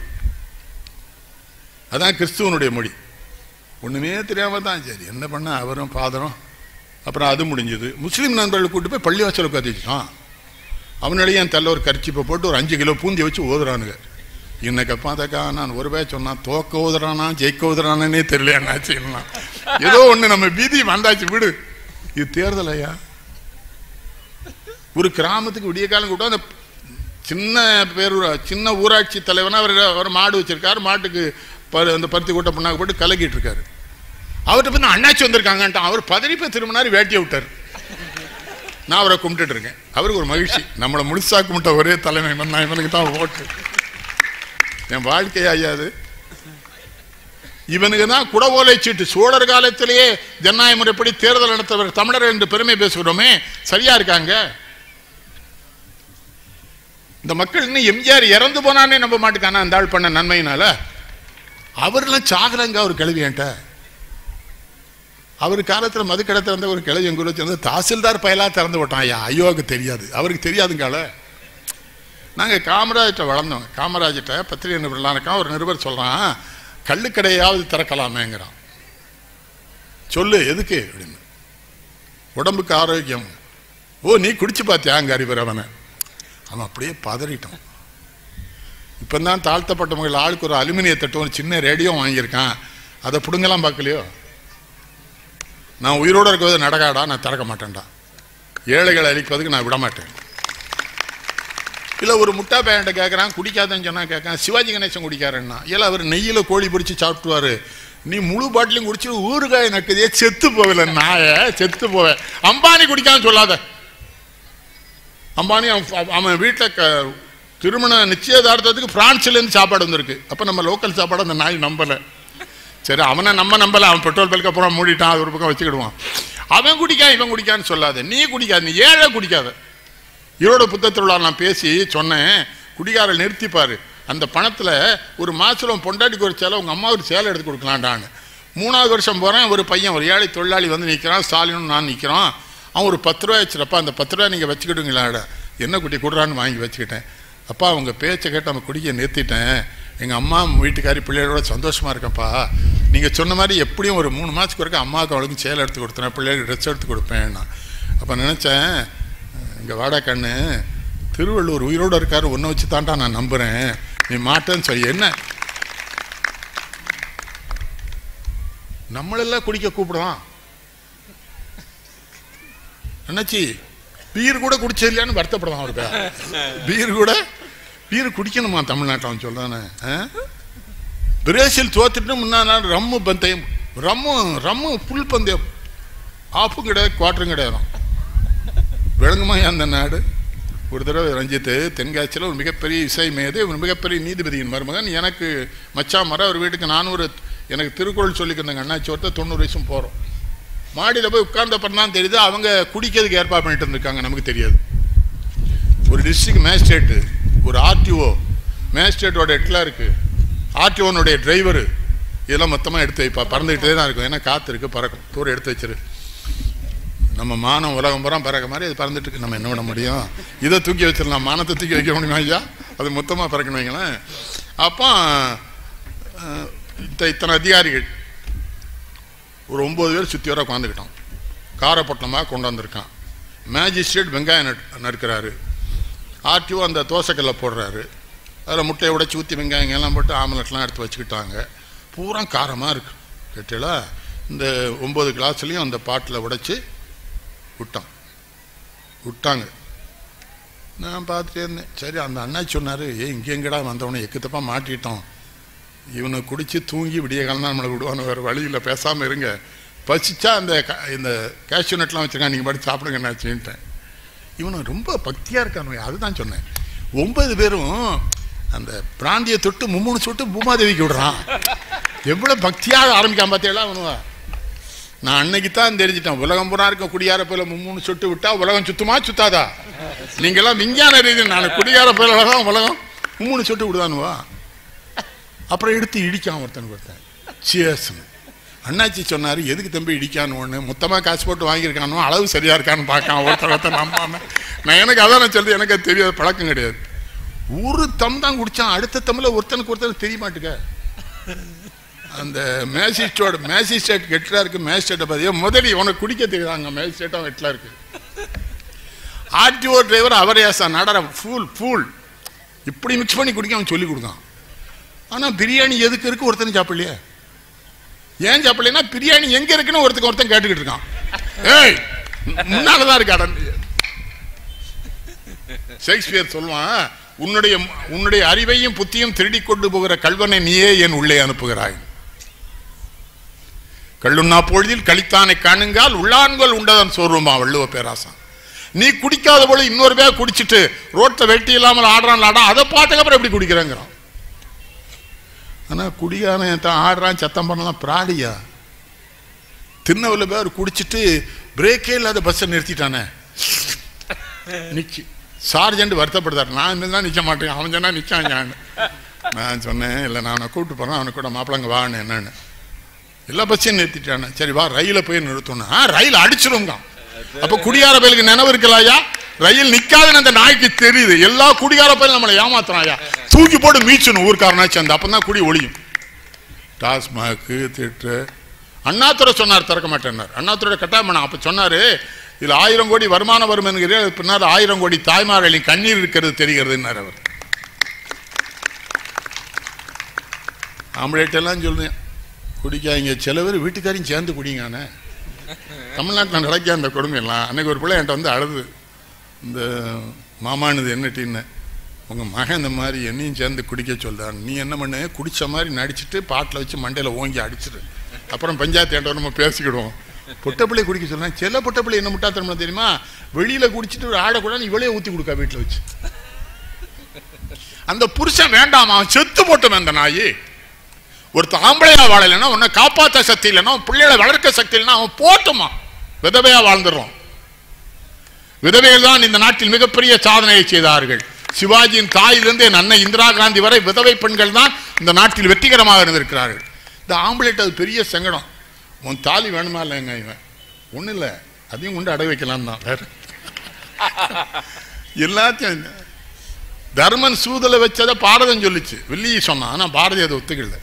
அதான் கிறிஸ்துவனுடைய மொழி ஒண்ணுமே தெரியாம தான் சரி என்ன பண்ண அவரும் பாதரும் அப்புறம் அது முடிஞ்சது முஸ்லீம் நண்பர்களை கூட்டு போய் பள்ளிவாசல் உட்காந்து வச்சுட்டான் அவனாலேயே என் தள்ள ஒரு கரிச்சிப்பை போட்டு ஒரு அஞ்சு கிலோ பூந்தி வச்சு ஓதுறானுங்க இன்னைக்கு பார்த்தாக்கா நான் ஒரு பேர் சொன்னான் தோக்க ஓதுறானா ஜெயிக்க ஓதுறானே தெரியல என்னாச்சு ஏதோ ஒண்ணு நம்ம பீதி வந்தாச்சு விடு இது தேர்தல் ஐயா ஒரு கிராமத்துக்கு விடிய காலம் கூட அந்த சின்ன பேரூரா சின்ன ஊராட்சி தலைவனா அவர் அவர் மாடு வச்சிருக்காரு மாட்டுக்கு பரு அந்த பருத்தி கூட்ட பண்ணாக்க போட்டு கலக்கிட்டு இருக்காரு அவர்கிட்ட போய் நான் அண்ணாச்சி வந்திருக்காங்கன்ட்டான் அவர் பதறி போய் திரும்பினாரு வேட்டியை விட்டார் நான் அவரை கும்பிட்டுட்டு இருக்கேன் அவருக்கு ஒரு மகிழ்ச்சி நம்மளை முழுசா கும்பிட்ட ஒரே தலைமை நான் இவனுக்கு தான் ஓட்டு என் வாழ்க்கை ஐயா அது இவனுக்கு தான் குடவோலை சீட்டு சோழர் காலத்திலேயே ஜனநாயக முறைப்படி தேர்தல் நடத்தவர் தமிழர் என்று பெருமை பேசுகிறோமே சரியா இருக்காங்க இந்த மக்கள் இன்னும் எம்ஜிஆர் இறந்து போனானே நம்ப மாட்டேங்கானா அந்த ஆள் பண்ண நன்மையினால அவர்லாம் சாகலங்க ஒரு கிழவி என்கிட்ட அவர் காலத்தில் மதுக்கடை திறந்த ஒரு கிழவி எங்க ஊர்ல திறந்து தாசில்தார் பயலா திறந்து விட்டான் ஐயா ஐயோவுக்கு தெரியாது அவருக்கு தெரியாதுங்கால நாங்கள் காமராஜ்கிட்ட வளர்ந்தோம் காமராஜ்கிட்ட பத்திரிகை நிருபர்லாம் இருக்கான் ஒரு நிருபர் சொல்கிறான் கள்ளுக்கடையாவது திறக்கலாமேங்கிறான் சொல்லு எதுக்கு அப்படின்னு உடம்புக்கு ஆரோக்கியம் ஓ நீ குடிச்சு பார்த்தியா அங்கே அறிவர் அவனை அவன் அப்படியே பதறிட்டான் இப்போ தான் தாழ்த்தப்பட்டவங்க ஆளுக்கு ஒரு அலுமினிய தட்டு ஒரு சின்ன ரேடியோ வாங்கியிருக்கான் அதை பிடுங்கலாம் பார்க்கலையோ நான் உயிரோடு இருக்கிறது நடக்காடா நான் திறக்க மாட்டேன்டா ஏழைகளை அழிப்பதுக்கு நான் விட மாட்டேன் இல்லை ஒரு முட்டா பையன்ட்ட கேட்குறான் குடிக்காதன்னு சொன்னா கேட்கறான் சிவாஜி கணேசன் குடிக்காரன்னா இல்லை அவர் நெய்யில் கோழி பிடிச்சி சாப்பிட்டுவாரு நீ முழு பாட்டிலையும் குடிச்சு ஊறுகாய் நக்குதே செத்து போகல நாய செத்து போவேன் அம்பானி குடிக்கான்னு சொல்லாத அம்பானி அவன் அவன் வீட்டில் க திருமண நிச்சயதார்த்தத்துக்கு பிரான்ஸ்லேருந்து சாப்பாடு வந்திருக்கு அப்போ நம்ம லோக்கல் சாப்பாடு அந்த நாய் நம்பலை சரி அவனை நம்ம நம்பலை அவன் பெட்ரோல் பல்க் அப்புறம் மூடிட்டான் அது ஒரு பக்கம் வச்சுக்கிடுவான் அவன் குடிக்கான் இவன் குடிக்கான்னு சொல்லாத நீ குடிக்காத நீ ஏழை குடிக்காத ஈரோடு புத்த திருவிழா நான் பேசி சொன்னேன் குடிகார நிறுத்திப்பாரு அந்த பணத்தில் ஒரு மாதத்தில் உன் பொண்டாட்டிக்கு ஒரு சேலை உங்கள் அம்மா ஒரு சேலை எடுத்து கொடுக்கலான்டான்னு மூணாவது வருஷம் போகிறேன் ஒரு பையன் ஒரு ஏழை தொழிலாளி வந்து நிற்கிறான் ஸ்டாலினும் நான் நிற்கிறோம் அவன் ஒரு பத்து ரூபாய் வச்சுருப்பா அந்த பத்து ரூபாய் நீங்கள் வச்சுக்கிடுங்களாட என்ன குட்டி கொடுறான்னு வாங்கி வச்சுக்கிட்டேன் அப்பா அவங்க பேச்சை கேட்டு நம்ம குடிக்க நிறுத்திட்டேன் எங்கள் அம்மா வீட்டுக்காரி பிள்ளைகளோட சந்தோஷமாக இருக்கேன்ப்பா நீங்கள் சொன்ன மாதிரி எப்படியும் ஒரு மூணு மாதத்துக்கு வரைக்கும் அம்மாவுக்கு அவளுக்கும் சேலை எடுத்து கொடுத்தேன் பிள்ளைகளுக்கு ட்ரெஸ் எடுத்து கொடுப்பேன் நான் அப்போ நினச்சேன் இங்கே வாடா கண்ணு திருவள்ளுவர் உயிரோடு இருக்காரு ஒன்றை வச்சு தான்டா நான் நம்புகிறேன் நீ மாட்டேன்னு சொல்லி என்ன நம்மளெல்லாம் குடிக்க கூப்பிடுவான் என்னாச்சி பீர் கூட குடிச்சது இல்லையான்னு வருத்தப்படுவான் அவருக்கு பீர் கூட பீர் குடிக்கணுமா தமிழ்நாட்டில் அவன் சொல்றானே ஆ? பிரேசில் தோத்துட்டு முன்னா நாள் ரம்மு பந்தயம் ரம்மு ரம்மு புல் பந்தயம் ஆஃபும் கிடையாது குவார்ட்டரும் கிடையாது விளங்குமா அந்த நாடு ஒரு தடவை ரஞ்சித்து தென்காசியில் ஒரு மிகப்பெரிய இசை மேதை ஒரு மிகப்பெரிய நீதிபதியின் மருமகன் எனக்கு மச்சான் மரம் ஒரு வீட்டுக்கு நானும் ஒரு எனக்கு திருக்குறள் சொல்லிக்கிறேங்க அண்ணாச்சி ஒருத்தர் தொண்ணூறு வயசும் போகிறோம் மாடியில் போய் உட்கார்ந்தப்பறம் தான் தெரியுது அவங்க குடிக்கிறதுக்கு ஏற்பாடு பண்ணிட்டு இருந்திருக்காங்க நமக்கு தெரியாது ஒரு டிஸ்ட்ரிக்ட் மேஜிஸ்ட்ரேட்டு ஒரு ஆர்டிஓ மேஜிஸ்ட்ரேட்டோட எட்லாருக்கு ஆர்டிஓனுடைய டிரைவரு இதெல்லாம் மொத்தமாக எடுத்து வைப்பா பறந்துக்கிட்டே தான் இருக்கும் ஏன்னா காற்று இருக்குது பறக்கும் தூரம் எடுத்து வச்சிரு நம்ம மானம் உலகம் பூரா பறக்க மாதிரி அது பறந்துட்டு இருக்கு நம்ம என்ன பண்ண முடியும் இதை தூக்கி வச்சிடலாம் மானத்தை தூக்கி வைக்க முடியுமா ஐயா அது மொத்தமாக பறக்கணும் வைங்களேன் அப்போ அஹ், இத்த- இத்தனை அதிகாரிகள் ஒரு ஒம்பது பேர் சுற்றி வர உட்காந்துக்கிட்டோம் காரப்பட்டமாக கொண்டு வந்திருக்கான் மேஜிஸ்ட்ரேட் வெங்காயம் நட் நறுக்கிறாரு ஆர்டிஓ அந்த தோசைக்கல்ல போடுறாரு அதில் முட்டையை உடைச்சி ஊற்றி வெங்காயம் எல்லாம் போட்டு ஆம்லெட்லாம் எடுத்து வச்சுக்கிட்டாங்க பூரா காரமாக இருக்கு கேட்டீங்களா இந்த ஒம்பது கிளாஸ்லேயும் அந்த பாட்டில் உடைச்சி விட்டான் விட்டாங்க நான் பார்த்துட்டே இருந்தேன் சரி அந்த அண்ணா சொன்னார் ஏ இங்கே எங்கடா வந்தவனே எக்கு தப்பா மாட்டிட்டோம் இவனை குடிச்சு தூங்கி விடிய காலம் தான் நம்மளை விடுவானு வேறு வழியில் பேசாமல் இருங்க பசிச்சா அந்த க- இந்த கேஷ்யூ நட்லாம் வச்சுருக்கான் நீங்கள் பாட்டு சாப்பிடுங்க என்னாச்சுன்ட்டேன் இவனு ரொம்ப பக்தியாக இருக்கானு அதுதான் சொன்னேன் ஒன்பது பேரும் அந்த பிராந்தியை தொட்டு மும்முணு சொட்டு பூமாதேவிக்கு விடுறான் எவ்வளோ பக்தியாக ஆரம்பிக்காம பார்த்தீங்களா அவனுவா நான் அன்னைக்கு தான் தெரிஞ்சிட்டேன் உலகம் பூரா இருக்க குடியார போல மும்மூணு சொட்டு விட்டா உலகம் சுத்துமா சுத்தாதா நீங்கெல்லாம் விஞ்ஞான ரீதி நான் குடியார போல தான் உலகம் மும்மூணு சொட்டு விடுதானுவா அப்புறம் எடுத்து இடிக்கான் ஒருத்தன் ஒருத்தன் சியர்ஸ்னு அண்ணாச்சி சொன்னாரு எதுக்கு தம்பி இடிக்கான்னு ஒன்று மொத்தமாக காசு போட்டு வாங்கியிருக்கானோ அளவு சரியா இருக்கான்னு பார்க்கான் ஒருத்தர் ஒருத்தர் நம்பாம நான் எனக்கு அதான் நான் சொல்றது எனக்கு அது தெரியாது பழக்கம் கிடையாது ஒரு தம் தான் குடிச்சான் அடுத்த தம்மில் ஒருத்தனுக்கு ஒருத்தனுக்கு தெரிய மாட்டுக்க அந்த மேஜிஸ்ட்ரோட மேஜிஸ்ட்ரேட் கெட்டில் இருக்கு மேஜிஸ்ட்ரேட்டை பார்த்தியா முதலி உனக்கு குடிக்க தெரியுதாங்க மேஜிஸ்ட்ரேட்டும் கெட்டில் இருக்கு ஆர்டிஓ டிரைவர் அவரே சார் நடர ஃபூல் ஃபூல் இப்படி மிக்ஸ் பண்ணி குடிக்க அவன் சொல்லி கொடுக்கான் ஆனால் பிரியாணி எதுக்கு இருக்கு ஒருத்தன் சாப்பிடலையே ஏன் சாப்பிடலைன்னா பிரியாணி எங்க இருக்குன்னு ஒருத்தன் ஒருத்தன் கேட்டுக்கிட்டு இருக்கான் ஏய் முன்னாலதான் இருக்கு அடன் ஷேக்ஸ்பியர் சொல்லுவான் உன்னுடைய உன்னுடைய அறிவையும் புத்தியும் திருடி கொண்டு போகிற கல்வனை நீயே என் உள்ளே அனுப்புகிறாய் கள்ளுண்ணா பொழுதில் கழித்தானை காணுங்கால் உள்ளான்கள் உண்டதன் சோர்வுமா வள்ளுவ பேராசம் நீ குடிக்காத போல இன்னொரு பேர் குடிச்சிட்டு ரோட்ல வெட்டி இல்லாமல் ஆடுறான் ஆடா அதை பார்த்தக்கப்புறம் எப்படி குடிக்கிறேங்கிறான் ஆனா குடியான தான் ஆடுறான் சத்தம் பண்ணலாம் பிராடியா திருநெல்வேலி பேர் குடிச்சிட்டு பிரேக்கே இல்லாத பஸ்ஸை நிறுத்திட்டானே நிக்கி சார்ஜென்ட் வருத்தப்படுத்தார் நான் இருந்தா நிக்க மாட்டேன் அவன் சொன்னா நிச்சான் நான் சொன்னேன் இல்லை நான் அவனை கூப்பிட்டு போறேன் அவனை கூட மாப்பிளங்க வான்னு என்னன்னு எல்லா பஸ்ஸையும் நிறுத்திட்டானே சரி வா ரயில போய் நிறுத்தணும் ஆ ரயில் அடிச்சிருங்க அப்ப குடியார பயலுக்கு நினைவு இருக்கலாயா ரயில் நிக்காதுன்னு அந்த நாய்க்கு தெரியுது எல்லா குடிகார பயலும் நம்மளை ஏமாத்துறாயா தூக்கி போட்டு மீச்சணும் ஊர்க்காரனாச்சு அந்த அப்பதான் குடி ஒளியும் டாஸ்மாக்கு திட்டு அண்ணாதுரை சொன்னார் திறக்க மாட்டேன்னார் அண்ணாதுரை கட்டாயம் பண்ண அப்ப சொன்னாரு இதுல ஆயிரம் கோடி வருமானம் வரும் என்கிறீர்கள் பின்னால் ஆயிரம் கோடி தாய்மார்களின் கண்ணீர் இருக்கிறது தெரிகிறதுன்னார் அவர் ஆம்பளைட்டெல்லாம் சொல்லுவேன் குடிக்காதீங்க சில பேர் வீட்டுக்காரையும் சேர்ந்து குடிங்கானே தமிழ்நாட்டில் நடக்க அந்த கொடுமையெல்லாம் அன்னைக்கு ஒரு பிள்ளை என்கிட்ட வந்து அழுது இந்த மாமானது என்ன டீன்னு உங்கள் மகன் இந்த மாதிரி என்னையும் சேர்ந்து குடிக்க சொல்றான் நீ என்ன பண்ணு குடிச்ச மாதிரி நடிச்சிட்டு பாட்டில் வச்சு மண்டையில் ஓங்கி அடிச்சிரு அப்புறம் பஞ்சாயத்து ஏன்ட்ட நம்ம பேசிக்கிடுவோம் பொட்டப்பிள்ளை குடிக்க சொல்றேன் சில பொட்டப்பிள்ளை என்ன முட்டாத்தனமா தெரியுமா வெளியில குடிச்சிட்டு ஒரு ஆடக்கூடாது இவளே ஊத்தி கொடுக்கா வீட்டில் வச்சு அந்த புருஷன் வேண்டாமா அவன் செத்து போட்டவன் அந்த நாயி ஒருத்தன் ஆம்பளையா வாழலைன்னா உன்னை காப்பாத்த சக்தி இல்லைன்னா உன் பிள்ளைகளை வளர்க்க சக்தி இல்லைன்னா அவன் போட்டுமா விதவையா வாழ்ந்துடுறோம் விதவைகள் தான் இந்த நாட்டில் மிகப்பெரிய சாதனையை செய்தார்கள் சிவாஜியின் தாயிலிருந்து என் அன்னை இந்திரா காந்தி வரை விதவை பெண்கள் தான் இந்த நாட்டில் வெற்றிகரமாக இருந்திருக்கிறார்கள் இந்த ஆம்பளைட் அது பெரிய சங்கடம் உன் தாலி வேணுமா இல்லைங்க இவன் ஒன்றும் இல்லை அதையும் கொண்டு அடை வைக்கலாம் தான் வேற எல்லாத்தையும் தர்மன் சூதலை வச்சதை பாரதம் சொல்லிச்சு வெள்ளி சொன்னான் ஆனா பாரதி அதை ஒத்துக்கல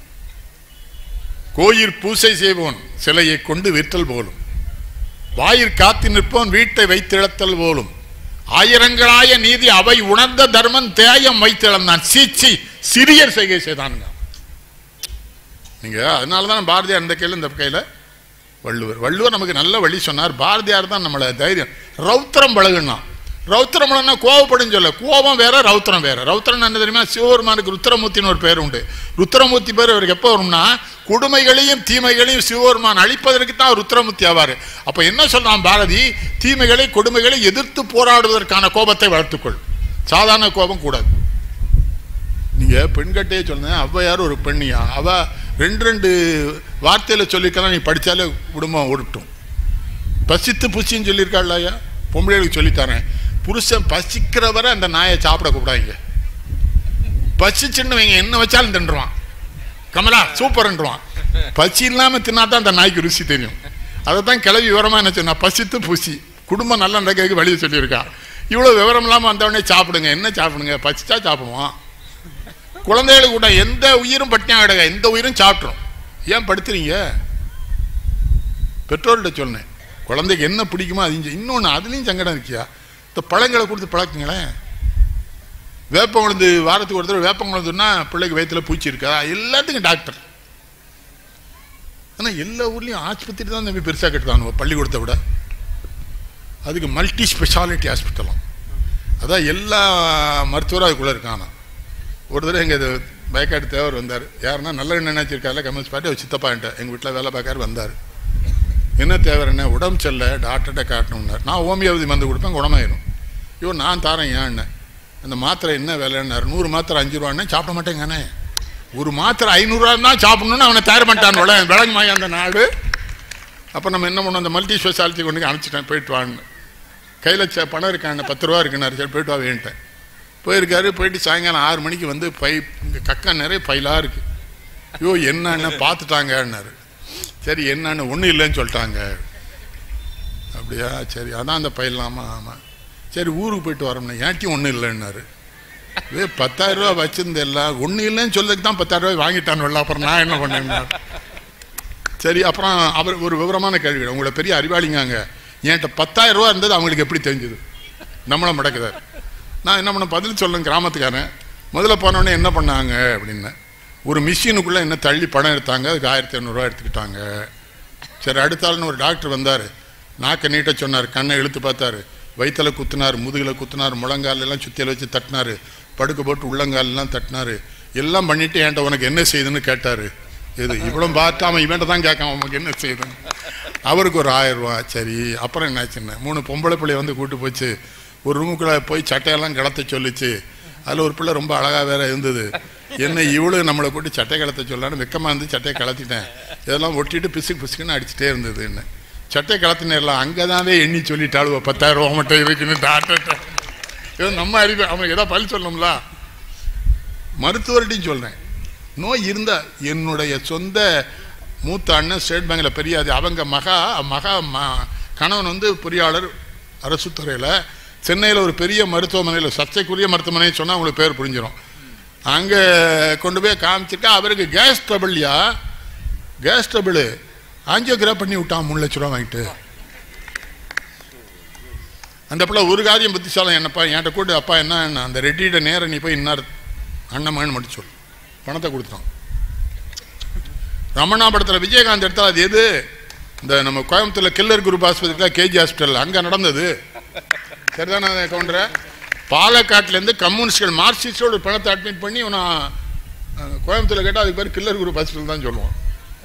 கோயிற் பூசை செய்வோன் சிலையை கொண்டு விற்றல் போலும் வாயிற் காத்து நிற்போன் வீட்டை வைத்திழத்தல் போலும் ஆயிரங்களாய நீதி அவை உணர்ந்த தர்மன் தேயம் வைத்திழந்தான் சீச்சி சிறியர் செய்கை செய்தானுங்க நீங்க அதனாலதான் பாரதியார் இந்த கையில இந்த கையில வள்ளுவர் வள்ளுவர் நமக்கு நல்ல வழி சொன்னார் பாரதியார் தான் நம்மளை தைரியம் ரௌத்திரம் பழகுனா ரௌத்திரம் பழகுனா கோவப்படும் சொல்ல கோபம் வேற ரௌத்திரம் வேற ரௌத்திரம் என்ன தெரியுமா சிவபெருமானுக்கு ருத்திரமூர்த்தின்னு ஒரு பேர் உண்டு ருத்திரமூர்த்தி பேர் அவருக்கு எப்போ வரும்னா கொடுமைகளையும் தீமைகளையும் சிவபெருமான் அழிப்பதற்கு தான் ருத்திரமூர்த்தி ஆவார் அப்ப என்ன சொல்றான் பாரதி தீமைகளை கொடுமைகளை எதிர்த்து போராடுவதற்கான கோபத்தை வளர்த்துக்கொள் சாதாரண கோபம் கூடாது நீங்க பெண்கட்டையே சொன்னேன் ஔவையார் ஒரு பெண்ணியா அவ ரெண்டு ரெண்டு வார்த்தையில சொல்லிக்கலாம் நீ படிச்சாலே குடும்பம் ஓடட்டும் பசித்து புசின்னு சொல்லியிருக்காள் ஐயா பொம்பளைகளுக்கு சொல்லித்தரேன் புருஷன் பசிக்கிற வரை அந்த நாயை சாப்பிட கூடாதுங்க பசிச்சுன்னு வைங்க என்ன வச்சாலும் தின்றுவான் கமலா சூப்பர்ன்றுவான் பசி இல்லாம தின்னாதான் அந்த நாய்க்கு ருசி தெரியும் அதை தான் கிளவி விவரமா என்ன சொன்னா பசித்து புசி குடும்பம் நல்ல நடக்கிறதுக்கு வழியை சொல்லியிருக்கா இவ்வளவு விவரம் இல்லாம வந்தவொடனே சாப்பிடுங்க என்ன சாப்பிடுங்க பசிச்சா சாப்பிடுவோம் குழந்தைகளுக்கு கூட எந்த உயிரும் பட்டினியா கிடக்க எந்த உயிரும் சாப்பிட்றோம் ஏன் படுத்துறீங்க பெற்றோர்கிட்ட சொன்னேன் குழந்தைக்கு என்ன பிடிக்குமோ அது இன்னொன்று அதுலேயும் சங்கடம் இருக்கியா இந்த பழங்களை கொடுத்து பழக்குங்களேன் வேப்பங்குழந்து வாரத்துக்கு ஒரு தடவை வேப்பங்குழந்துன்னா பிள்ளைக்கு வயித்துல பூச்சி இருக்கா எல்லாத்துக்கும் டாக்டர் ஆனால் எல்லா ஊர்லேயும் ஆஸ்பத்திரி தான் தம்பி பெருசாக கட்டுதானுவோ பள்ளிக்கூடத்தை விட அதுக்கு மல்டி ஸ்பெஷாலிட்டி ஹாஸ்பிட்டலாம் அதான் எல்லா மருத்துவரும் அதுக்குள்ளே இருக்கானா ஒரு தடவை எங்கள் பயக்காடு தேவர் வந்தார் யாருன்னா நல்ல நினைச்சிருக்காருல கம்யூனிஸ்ட் பார்ட்டி அவர் சித்தப்பான்ட்ட எங்கள் வீட்டில் வேலை பார்க்காரு வந்தார் என்ன தேவர் என்ன உடம்பு செல்ல டாக்டர்கிட்ட காட்டணும்னார் நான் ஹோமியோபதி மருந்து கொடுப்பேன் குணமாயிரும் ஐயோ நான் தாரேன் ஏன்னு அந்த மாத்திரை என்ன விலைன்னாரு நூறு மாத்திரை அஞ்சு ரூபான்னு சாப்பிட மாட்டேங்கானே ஒரு மாத்திரை ஐநூறுரூவா தான் சாப்பிடணும்னு அவனை தயார் பண்ணிட்டான் விளங்கு மாய் அந்த நாடு அப்போ நம்ம என்ன பண்ணோம் அந்த மல்டி ஸ்பெஷாலிட்டி கொண்டு அனுப்பிச்சிட்டேன் போயிட்டு வான்னு கையில் ச பணம் இருக்காங்க பத்து ரூபா இருக்குன்னாரு சரி போயிட்டு வா வேன்ட்டேன் போயிருக்காரு போயிட்டு சாயங்காலம் ஆறு மணிக்கு வந்து பை இங்கே கக்கா நிறைய பைலாக இருக்குது ஐயோ என்னன்னு பார்த்துட்டாங்கன்னாரு சரி என்னன்னு ஒன்றும் இல்லைன்னு சொல்லிட்டாங்க அப்படியா சரி அதான் அந்த பையலாமா ஆமாம் சரி ஊருக்கு போயிட்டு வரோம்னா ஏன்ட்டியும் ஒன்றும் இல்லைன்னாரு ஏ பத்தாயிரம் ரூபா வச்சிருந்தேல்ல ஒன்றும் இல்லைன்னு சொல்லதுக்கு தான் பத்தாயிரம் ரூபாய் வாங்கிட்டான்னு அப்புறம் நான் என்ன பண்ணேன் சரி அப்புறம் அவர் ஒரு விவரமான கேள்வி உங்களை பெரிய அறிவாளிங்காங்க என்கிட்ட பத்தாயிரம் ரூபா இருந்தது அவங்களுக்கு எப்படி தெரிஞ்சது நம்மளை முடக்குதார் நான் என்ன பண்ண பதில் சொல்லுங்க கிராமத்துக்காரன் முதல்ல போனோடனே என்ன பண்ணாங்க அப்படின்னேன் ஒரு மிஷினுக்குள்ளே என்ன தள்ளி பணம் எடுத்தாங்க அதுக்கு ஆயிரத்தி இரநூறுவா எடுத்துக்கிட்டாங்க சரி அடுத்த ஆளுன்னு ஒரு டாக்டர் வந்தார் நாக்கை நீட்ட சொன்னார் கண்ணை இழுத்து பார்த்தாரு வயிற்றுல குத்துனார் முதுகில் குத்துனார் முழங்கால் எல்லாம் சுத்தியில் வச்சு தட்டினாரு படுக்க போட்டு உள்ளங்கால் எல்லாம் தட்டினாரு எல்லாம் பண்ணிட்டு என்கிட்ட உனக்கு என்ன செய்யுதுன்னு கேட்டாரு இது இவ்வளவு பார்க்காம இவன்ட்ட தான் கேட்காம உனக்கு என்ன செய்யுதுன்னு அவருக்கு ஒரு ஆயிரம் ரூபா சரி அப்புறம் என்னாச்சுன்னு மூணு பொம்பளை பிள்ளைய வந்து கூட்டு போச்சு ஒரு ரூமுக்குள்ள போய் சட்டையெல்லாம் கிளத்த சொல்லிச்சு அதில் ஒரு பிள்ளை ரொம்ப அழகாக வேற இருந்தது என்ன இவ்வளவு நம்மளை கூட்டி சட்டை கலத்த சொல்லான்னு வெக்கமாக இருந்து சட்டையை கலத்திட்டேன் இதெல்லாம் ஒட்டிட்டு பிசுக்கு பிசுக்குன்னு அடிச்சுட்டே இருந்தது என்ன சட்டை கலத்தினர்லாம் அங்கே தானே எண்ணி சொல்லிட்டாளுவ பத்தாயிரம் ரூபா மட்டும் இருக்குன்னு டாக்டர்கிட்ட ஏதோ நம்ம அறிவு அவனுக்கு ஏதாவது பழி சொல்லணும்ல மருத்துவர்கிட்டையும் சொல்கிறேன் நோய் இருந்தா என்னுடைய சொந்த மூத்த அண்ணன் ஸ்டேட் பேங்கில் பெரியாது அவங்க மகா மகா ம- கணவன் வந்து பொறியாளர் அரசு துறையில் சென்னையில் ஒரு பெரிய மருத்துவமனையில் சர்ச்சைக்குரிய மருத்துவமனை சொன்னால் உங்களுக்கு பேர் புரிஞ்சிடும் அங்கே கொண்டு போய் காமிச்சிருக்கா அவருக்கு கேஸ் ட்ரபிள்யா கேஸ் ட்ரபிள் ஆஞ்சியோகிராஃப் பண்ணி விட்டான் மூணு லட்ச ரூபா வாங்கிட்டு அந்த பிள்ளை ஒரு காரியம் புத்திசாலம் என்னப்பா என்கிட்ட கூட்டு அப்பா என்ன என்ன, அந்த ரெட்டிகிட்ட நேரம் நீ போய் இன்னார் அண்ணன் மட்டும் சொல் பணத்தை கொடுத்துட்டான் ரமணா படத்தில் விஜயகாந்த் எடுத்தால் அது எது இந்த நம்ம கோயம்புத்தூர்ல கில்லர் குரூப் ஆஸ்பத்திரியில் கேஜி ஹாஸ்பிட்டல் அங்கே நடந்தது சரிதானே கவுண்டர பாலக்காட்டிலேருந்து கம்யூனிஸ்ட்கள் மார்க்சிஸ்டோட பணத்தை அட்மிட் பண்ணி இவனை அஹ், கோயம்புத்தூர்ல கேட்டால் அதுக்கு பேர் கில்லர் குரூப் ஹாஸ்பிட்டல் தான் சொல்லுவோம்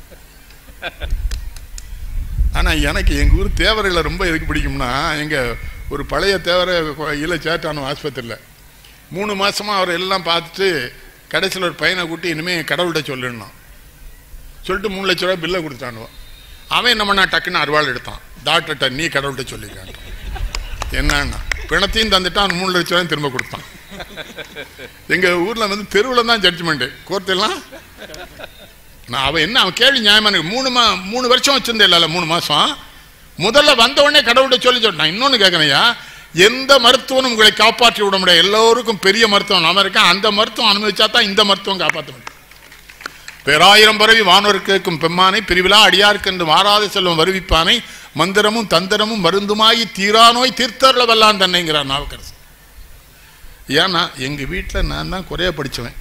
ஆனால் எனக்கு எங்கள் ஊர் தேவர்களை ரொம்ப எதுக்கு பிடிக்கும்னா எங்கள் ஒரு பழைய தேவரை இல்லை சேட்டானோ ஆஸ்பத்திரியில் மூணு மாசமா அவர் எல்லாம் பார்த்துட்டு கடைசியில் ஒரு பையனை கூட்டி இனிமேல் கடவுள்கிட்ட சொல்லணும் சொல்லிட்டு மூணு லட்ச ரூபாய் பில்லை கொடுத்தானுவோ அவன் என்ன பண்ணா டக்குன்னு அருவாள் எடுத்தான் டாக்டர்கிட்ட நீ கடவுள்கிட்ட சொல்லிக்கான் என்னன்னா பிணத்தையும் தந்துட்டான் மூணு லட்ச ரூபாயும் திரும்ப கொடுத்தான் எங்க ஊர்ல வந்து தெருவில் தான் ஜட்ஜ்மெண்ட் கோர்ட்டெல்லாம் நான் அவன் என்ன அவன் கேள்வி நியாயமான மூணு மா மூணு வருஷம் வச்சிருந்தேன் இல்ல மூணு மாசம் முதல்ல வந்த உடனே கடவுள்கிட்ட சொல்லி சொன்னேன் நான் இன்னொன்னு கேட்கணையா எந்த மருத்துவனும் உங்களை காப்பாற்றி விட முடியாது எல்லோருக்கும் பெரிய மருத்துவம் நாம இருக்கேன் அந்த மருத்துவம் அனுமதிச்சா தான் இந்த மருத்துவம் காப்பாற்ற முடியும் பேராயிரம் பரவி வானோர் கேட்கும் பெம்மானை பிரிவிழா அடியாருக்கு என்று மாறாத செல்வம் வருவிப்பானை மந்திரமும் தந்திரமும் மருந்துமாயி தீரா நோய் தீர்த்தர்ல வல்லான் தன்னைங்கிறார் நாவுக்கரசு ஏன்னா எங்க வீட்டில் நான் தான் குறைய படிச்சவன்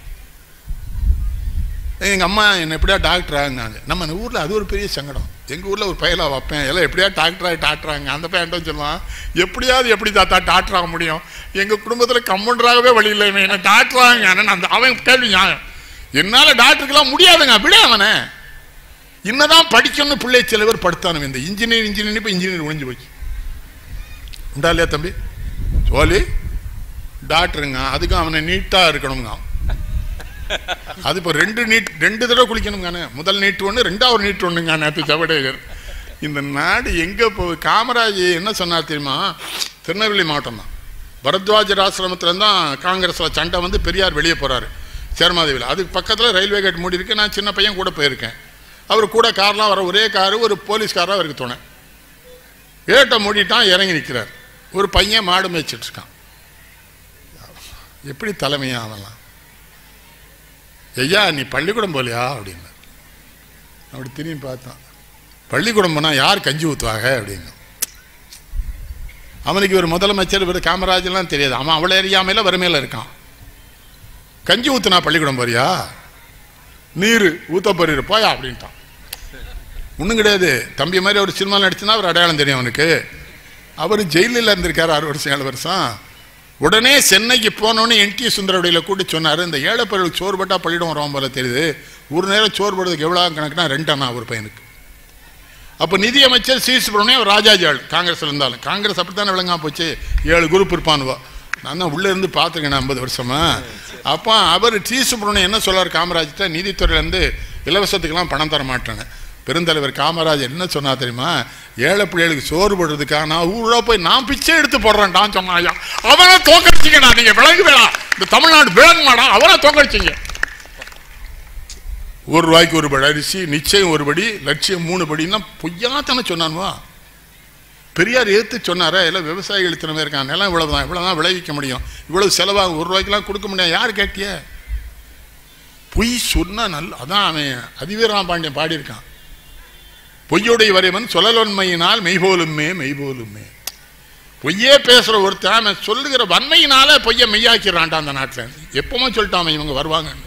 எங்க அம்மா என்ன எப்படியா டாக்டர் ஆகுனாங்க நம்ம இந்த ஊர்ல அது ஒரு பெரிய சங்கடம் எங்க ஊர்ல ஒரு பையலா வைப்பேன் எல்லாம் எப்படியா டாக்டர் ஆகி டாக்டர் ஆகுங்க அந்த பையன் சொல்லுவான் எப்படியாவது எப்படி தாத்தா டாக்டர் ஆக முடியும் எங்க குடும்பத்துல கம்பவுண்டராகவே வழி இல்லை இவன் என்ன டாக்டர் ஆகுங்க ஆனா அந்த அவன் கேள்வி நியாயம் என்னால டாக்டருக்கெல்லாம் முடியாதுங்க விட அவனை இன்னதான் படிக்கணும்னு பிள்ளை சில பேர் படுத்தானவன் இந்த இன்ஜினியர் இன்ஜினியர் இப்போ இன்ஜினியர் ஒழிஞ்சு போச்சு உண்டா இல்லையா தம்பி சோலி டாக்டருங்க அதுக்கும் அவனை நீட்டா இருக்கணுங்க அது இப்போ ரெண்டு நீட் ரெண்டு தடவை குளிக்கணுங்கானே முதல் நீட்டு ஒன்று ரெண்டாவது நீட்டு ஒன்றுங்க நேற்று ஜவடேகர் இந்த நாடு எங்கே போ காமராஜ் என்ன சொன்னார் தெரியுமா திருநெல்வேலி மாவட்டம் தான் பரத்வாஜர் ஆசிரமத்தில் தான் காங்கிரஸில் சண்டை வந்து பெரியார் வெளியே போகிறாரு சேர்மாதேவியில் அதுக்கு பக்கத்தில் ரயில்வே கேட் மூடி இருக்கு நான் சின்ன பையன் கூட போயிருக்கேன் அவர் கூட கார்லாம் வர ஒரே காரு ஒரு போலீஸ்காராக அவருக்கு துணை கேட்டை மூடிட்டான் இறங்கி நிற்கிறார் ஒரு பையன் மாடு மேய்ச்சிட்டு இருக்கான் எப்படி தலைமையா அவன்லாம் ஐயா நீ பள்ளிக்கூடம் போலியா அப்படின்னு அப்படி திரும்பி பார்த்தான் பள்ளிக்கூடம் போனால் யார் கஞ்சி ஊற்றுவாங்க அப்படின்னு அவனுக்கு ஒரு முதலமைச்சர் இவர் காமராஜெல்லாம் தெரியாது அவன் அவ்வளோ அறியாமையில வறுமையில் இருக்கான் கஞ்சி ஊத்துனா பள்ளிக்கூடம் போறியா நீர் ஊத்த போறீரு போயா அப்படின்ட்டான் ஒன்றும் கிடையாது தம்பி மாதிரி ஒரு சினிமா நடிச்சுன்னா அவர் அடையாளம் தெரியும் அவனுக்கு அவர் ஜெயிலில் இருந்திருக்காரு ஆறு வருஷம் ஏழு வருஷம் உடனே சென்னைக்கு போனோடனே என் டி சுந்தரவடியில கூட்டி சொன்னாரு இந்த ஏழைப்பர்களுக்கு சோறு பட்டா பள்ளியிடம் வரும் போல தெரியுது ஒரு நேரம் சோறு போடுறதுக்கு எவ்வளோ கணக்குனா ரெண்டு அண்ணா ஒரு பையனுக்கு அப்போ நிதியமைச்சர் சி சுப்பிரமணியம் அவர் ராஜாஜி ஆள் காங்கிரஸ்ல இருந்தாலும் காங்கிரஸ் அப்படித்தானே விளங்காம போச்சு ஏழு குரூப் இருப்பானுவா நான் தான் உள்ளே இருந்து பார்த்துருக்கேன் ஐம்பது வருஷமா அப்போ அவர் டி சுப்பிரமணியம் என்ன சொல்றாரு காமராஜ்கிட்ட நீதித்துறையிலேருந்து இலவசத்துக்கெல்லாம் பணம் தர மாட்டேன்னு பெருந்தலைவர் காமராஜர் என்ன சொன்னா தெரியுமா ஏழை பிள்ளைகளுக்கு சோறு போடுறதுக்காக நான் ஊரா போய் நான் பிச்சை எடுத்து போடுறேன்டான்னு சொன்னாயா அவனை தோக்கடிச்சிங்கடா நீங்க விளங்கு வேணாம் இந்த தமிழ்நாடு விளங்குமாடா அவனை தோக்கடிச்சிங்க ஒரு ரூபாய்க்கு ஒரு படி அரிசி நிச்சயம் ஒரு படி லட்சியம் மூணு படின்னா பொய்யாத்தானே சொன்னானுவா பெரியார் ஏத்து சொன்னாரா எல்லாம் விவசாயிகள் இத்தனை பேர் இருக்காங்க நிலம் இவ்வளவுதான் இவ்வளவுதான் விளைவிக்க முடியும் இவ்வளவு செலவாகும் ஒரு ரூபாய்க்கெல்லாம் கொடுக்க முடியாது யார் கேட்டிய பொய் சொன்னா நல்ல அதான் அவன் அதிவீராம் பாண்டியன் பாடியிருக்கான் பொய்யுடைய வரைவன் சொல்லலொன்மையினால் மெய்போலுமே மெய்போலுமே பொய்யே பேசுற ஒருத்தன் அவன் சொல்லுகிற வன்மையினால பொய்யை மெய்யாக்கிறான்டா அந்த நாட்டில் எப்பவுமே சொல்லிட்டான் அவன் இவங்க வருவாங்க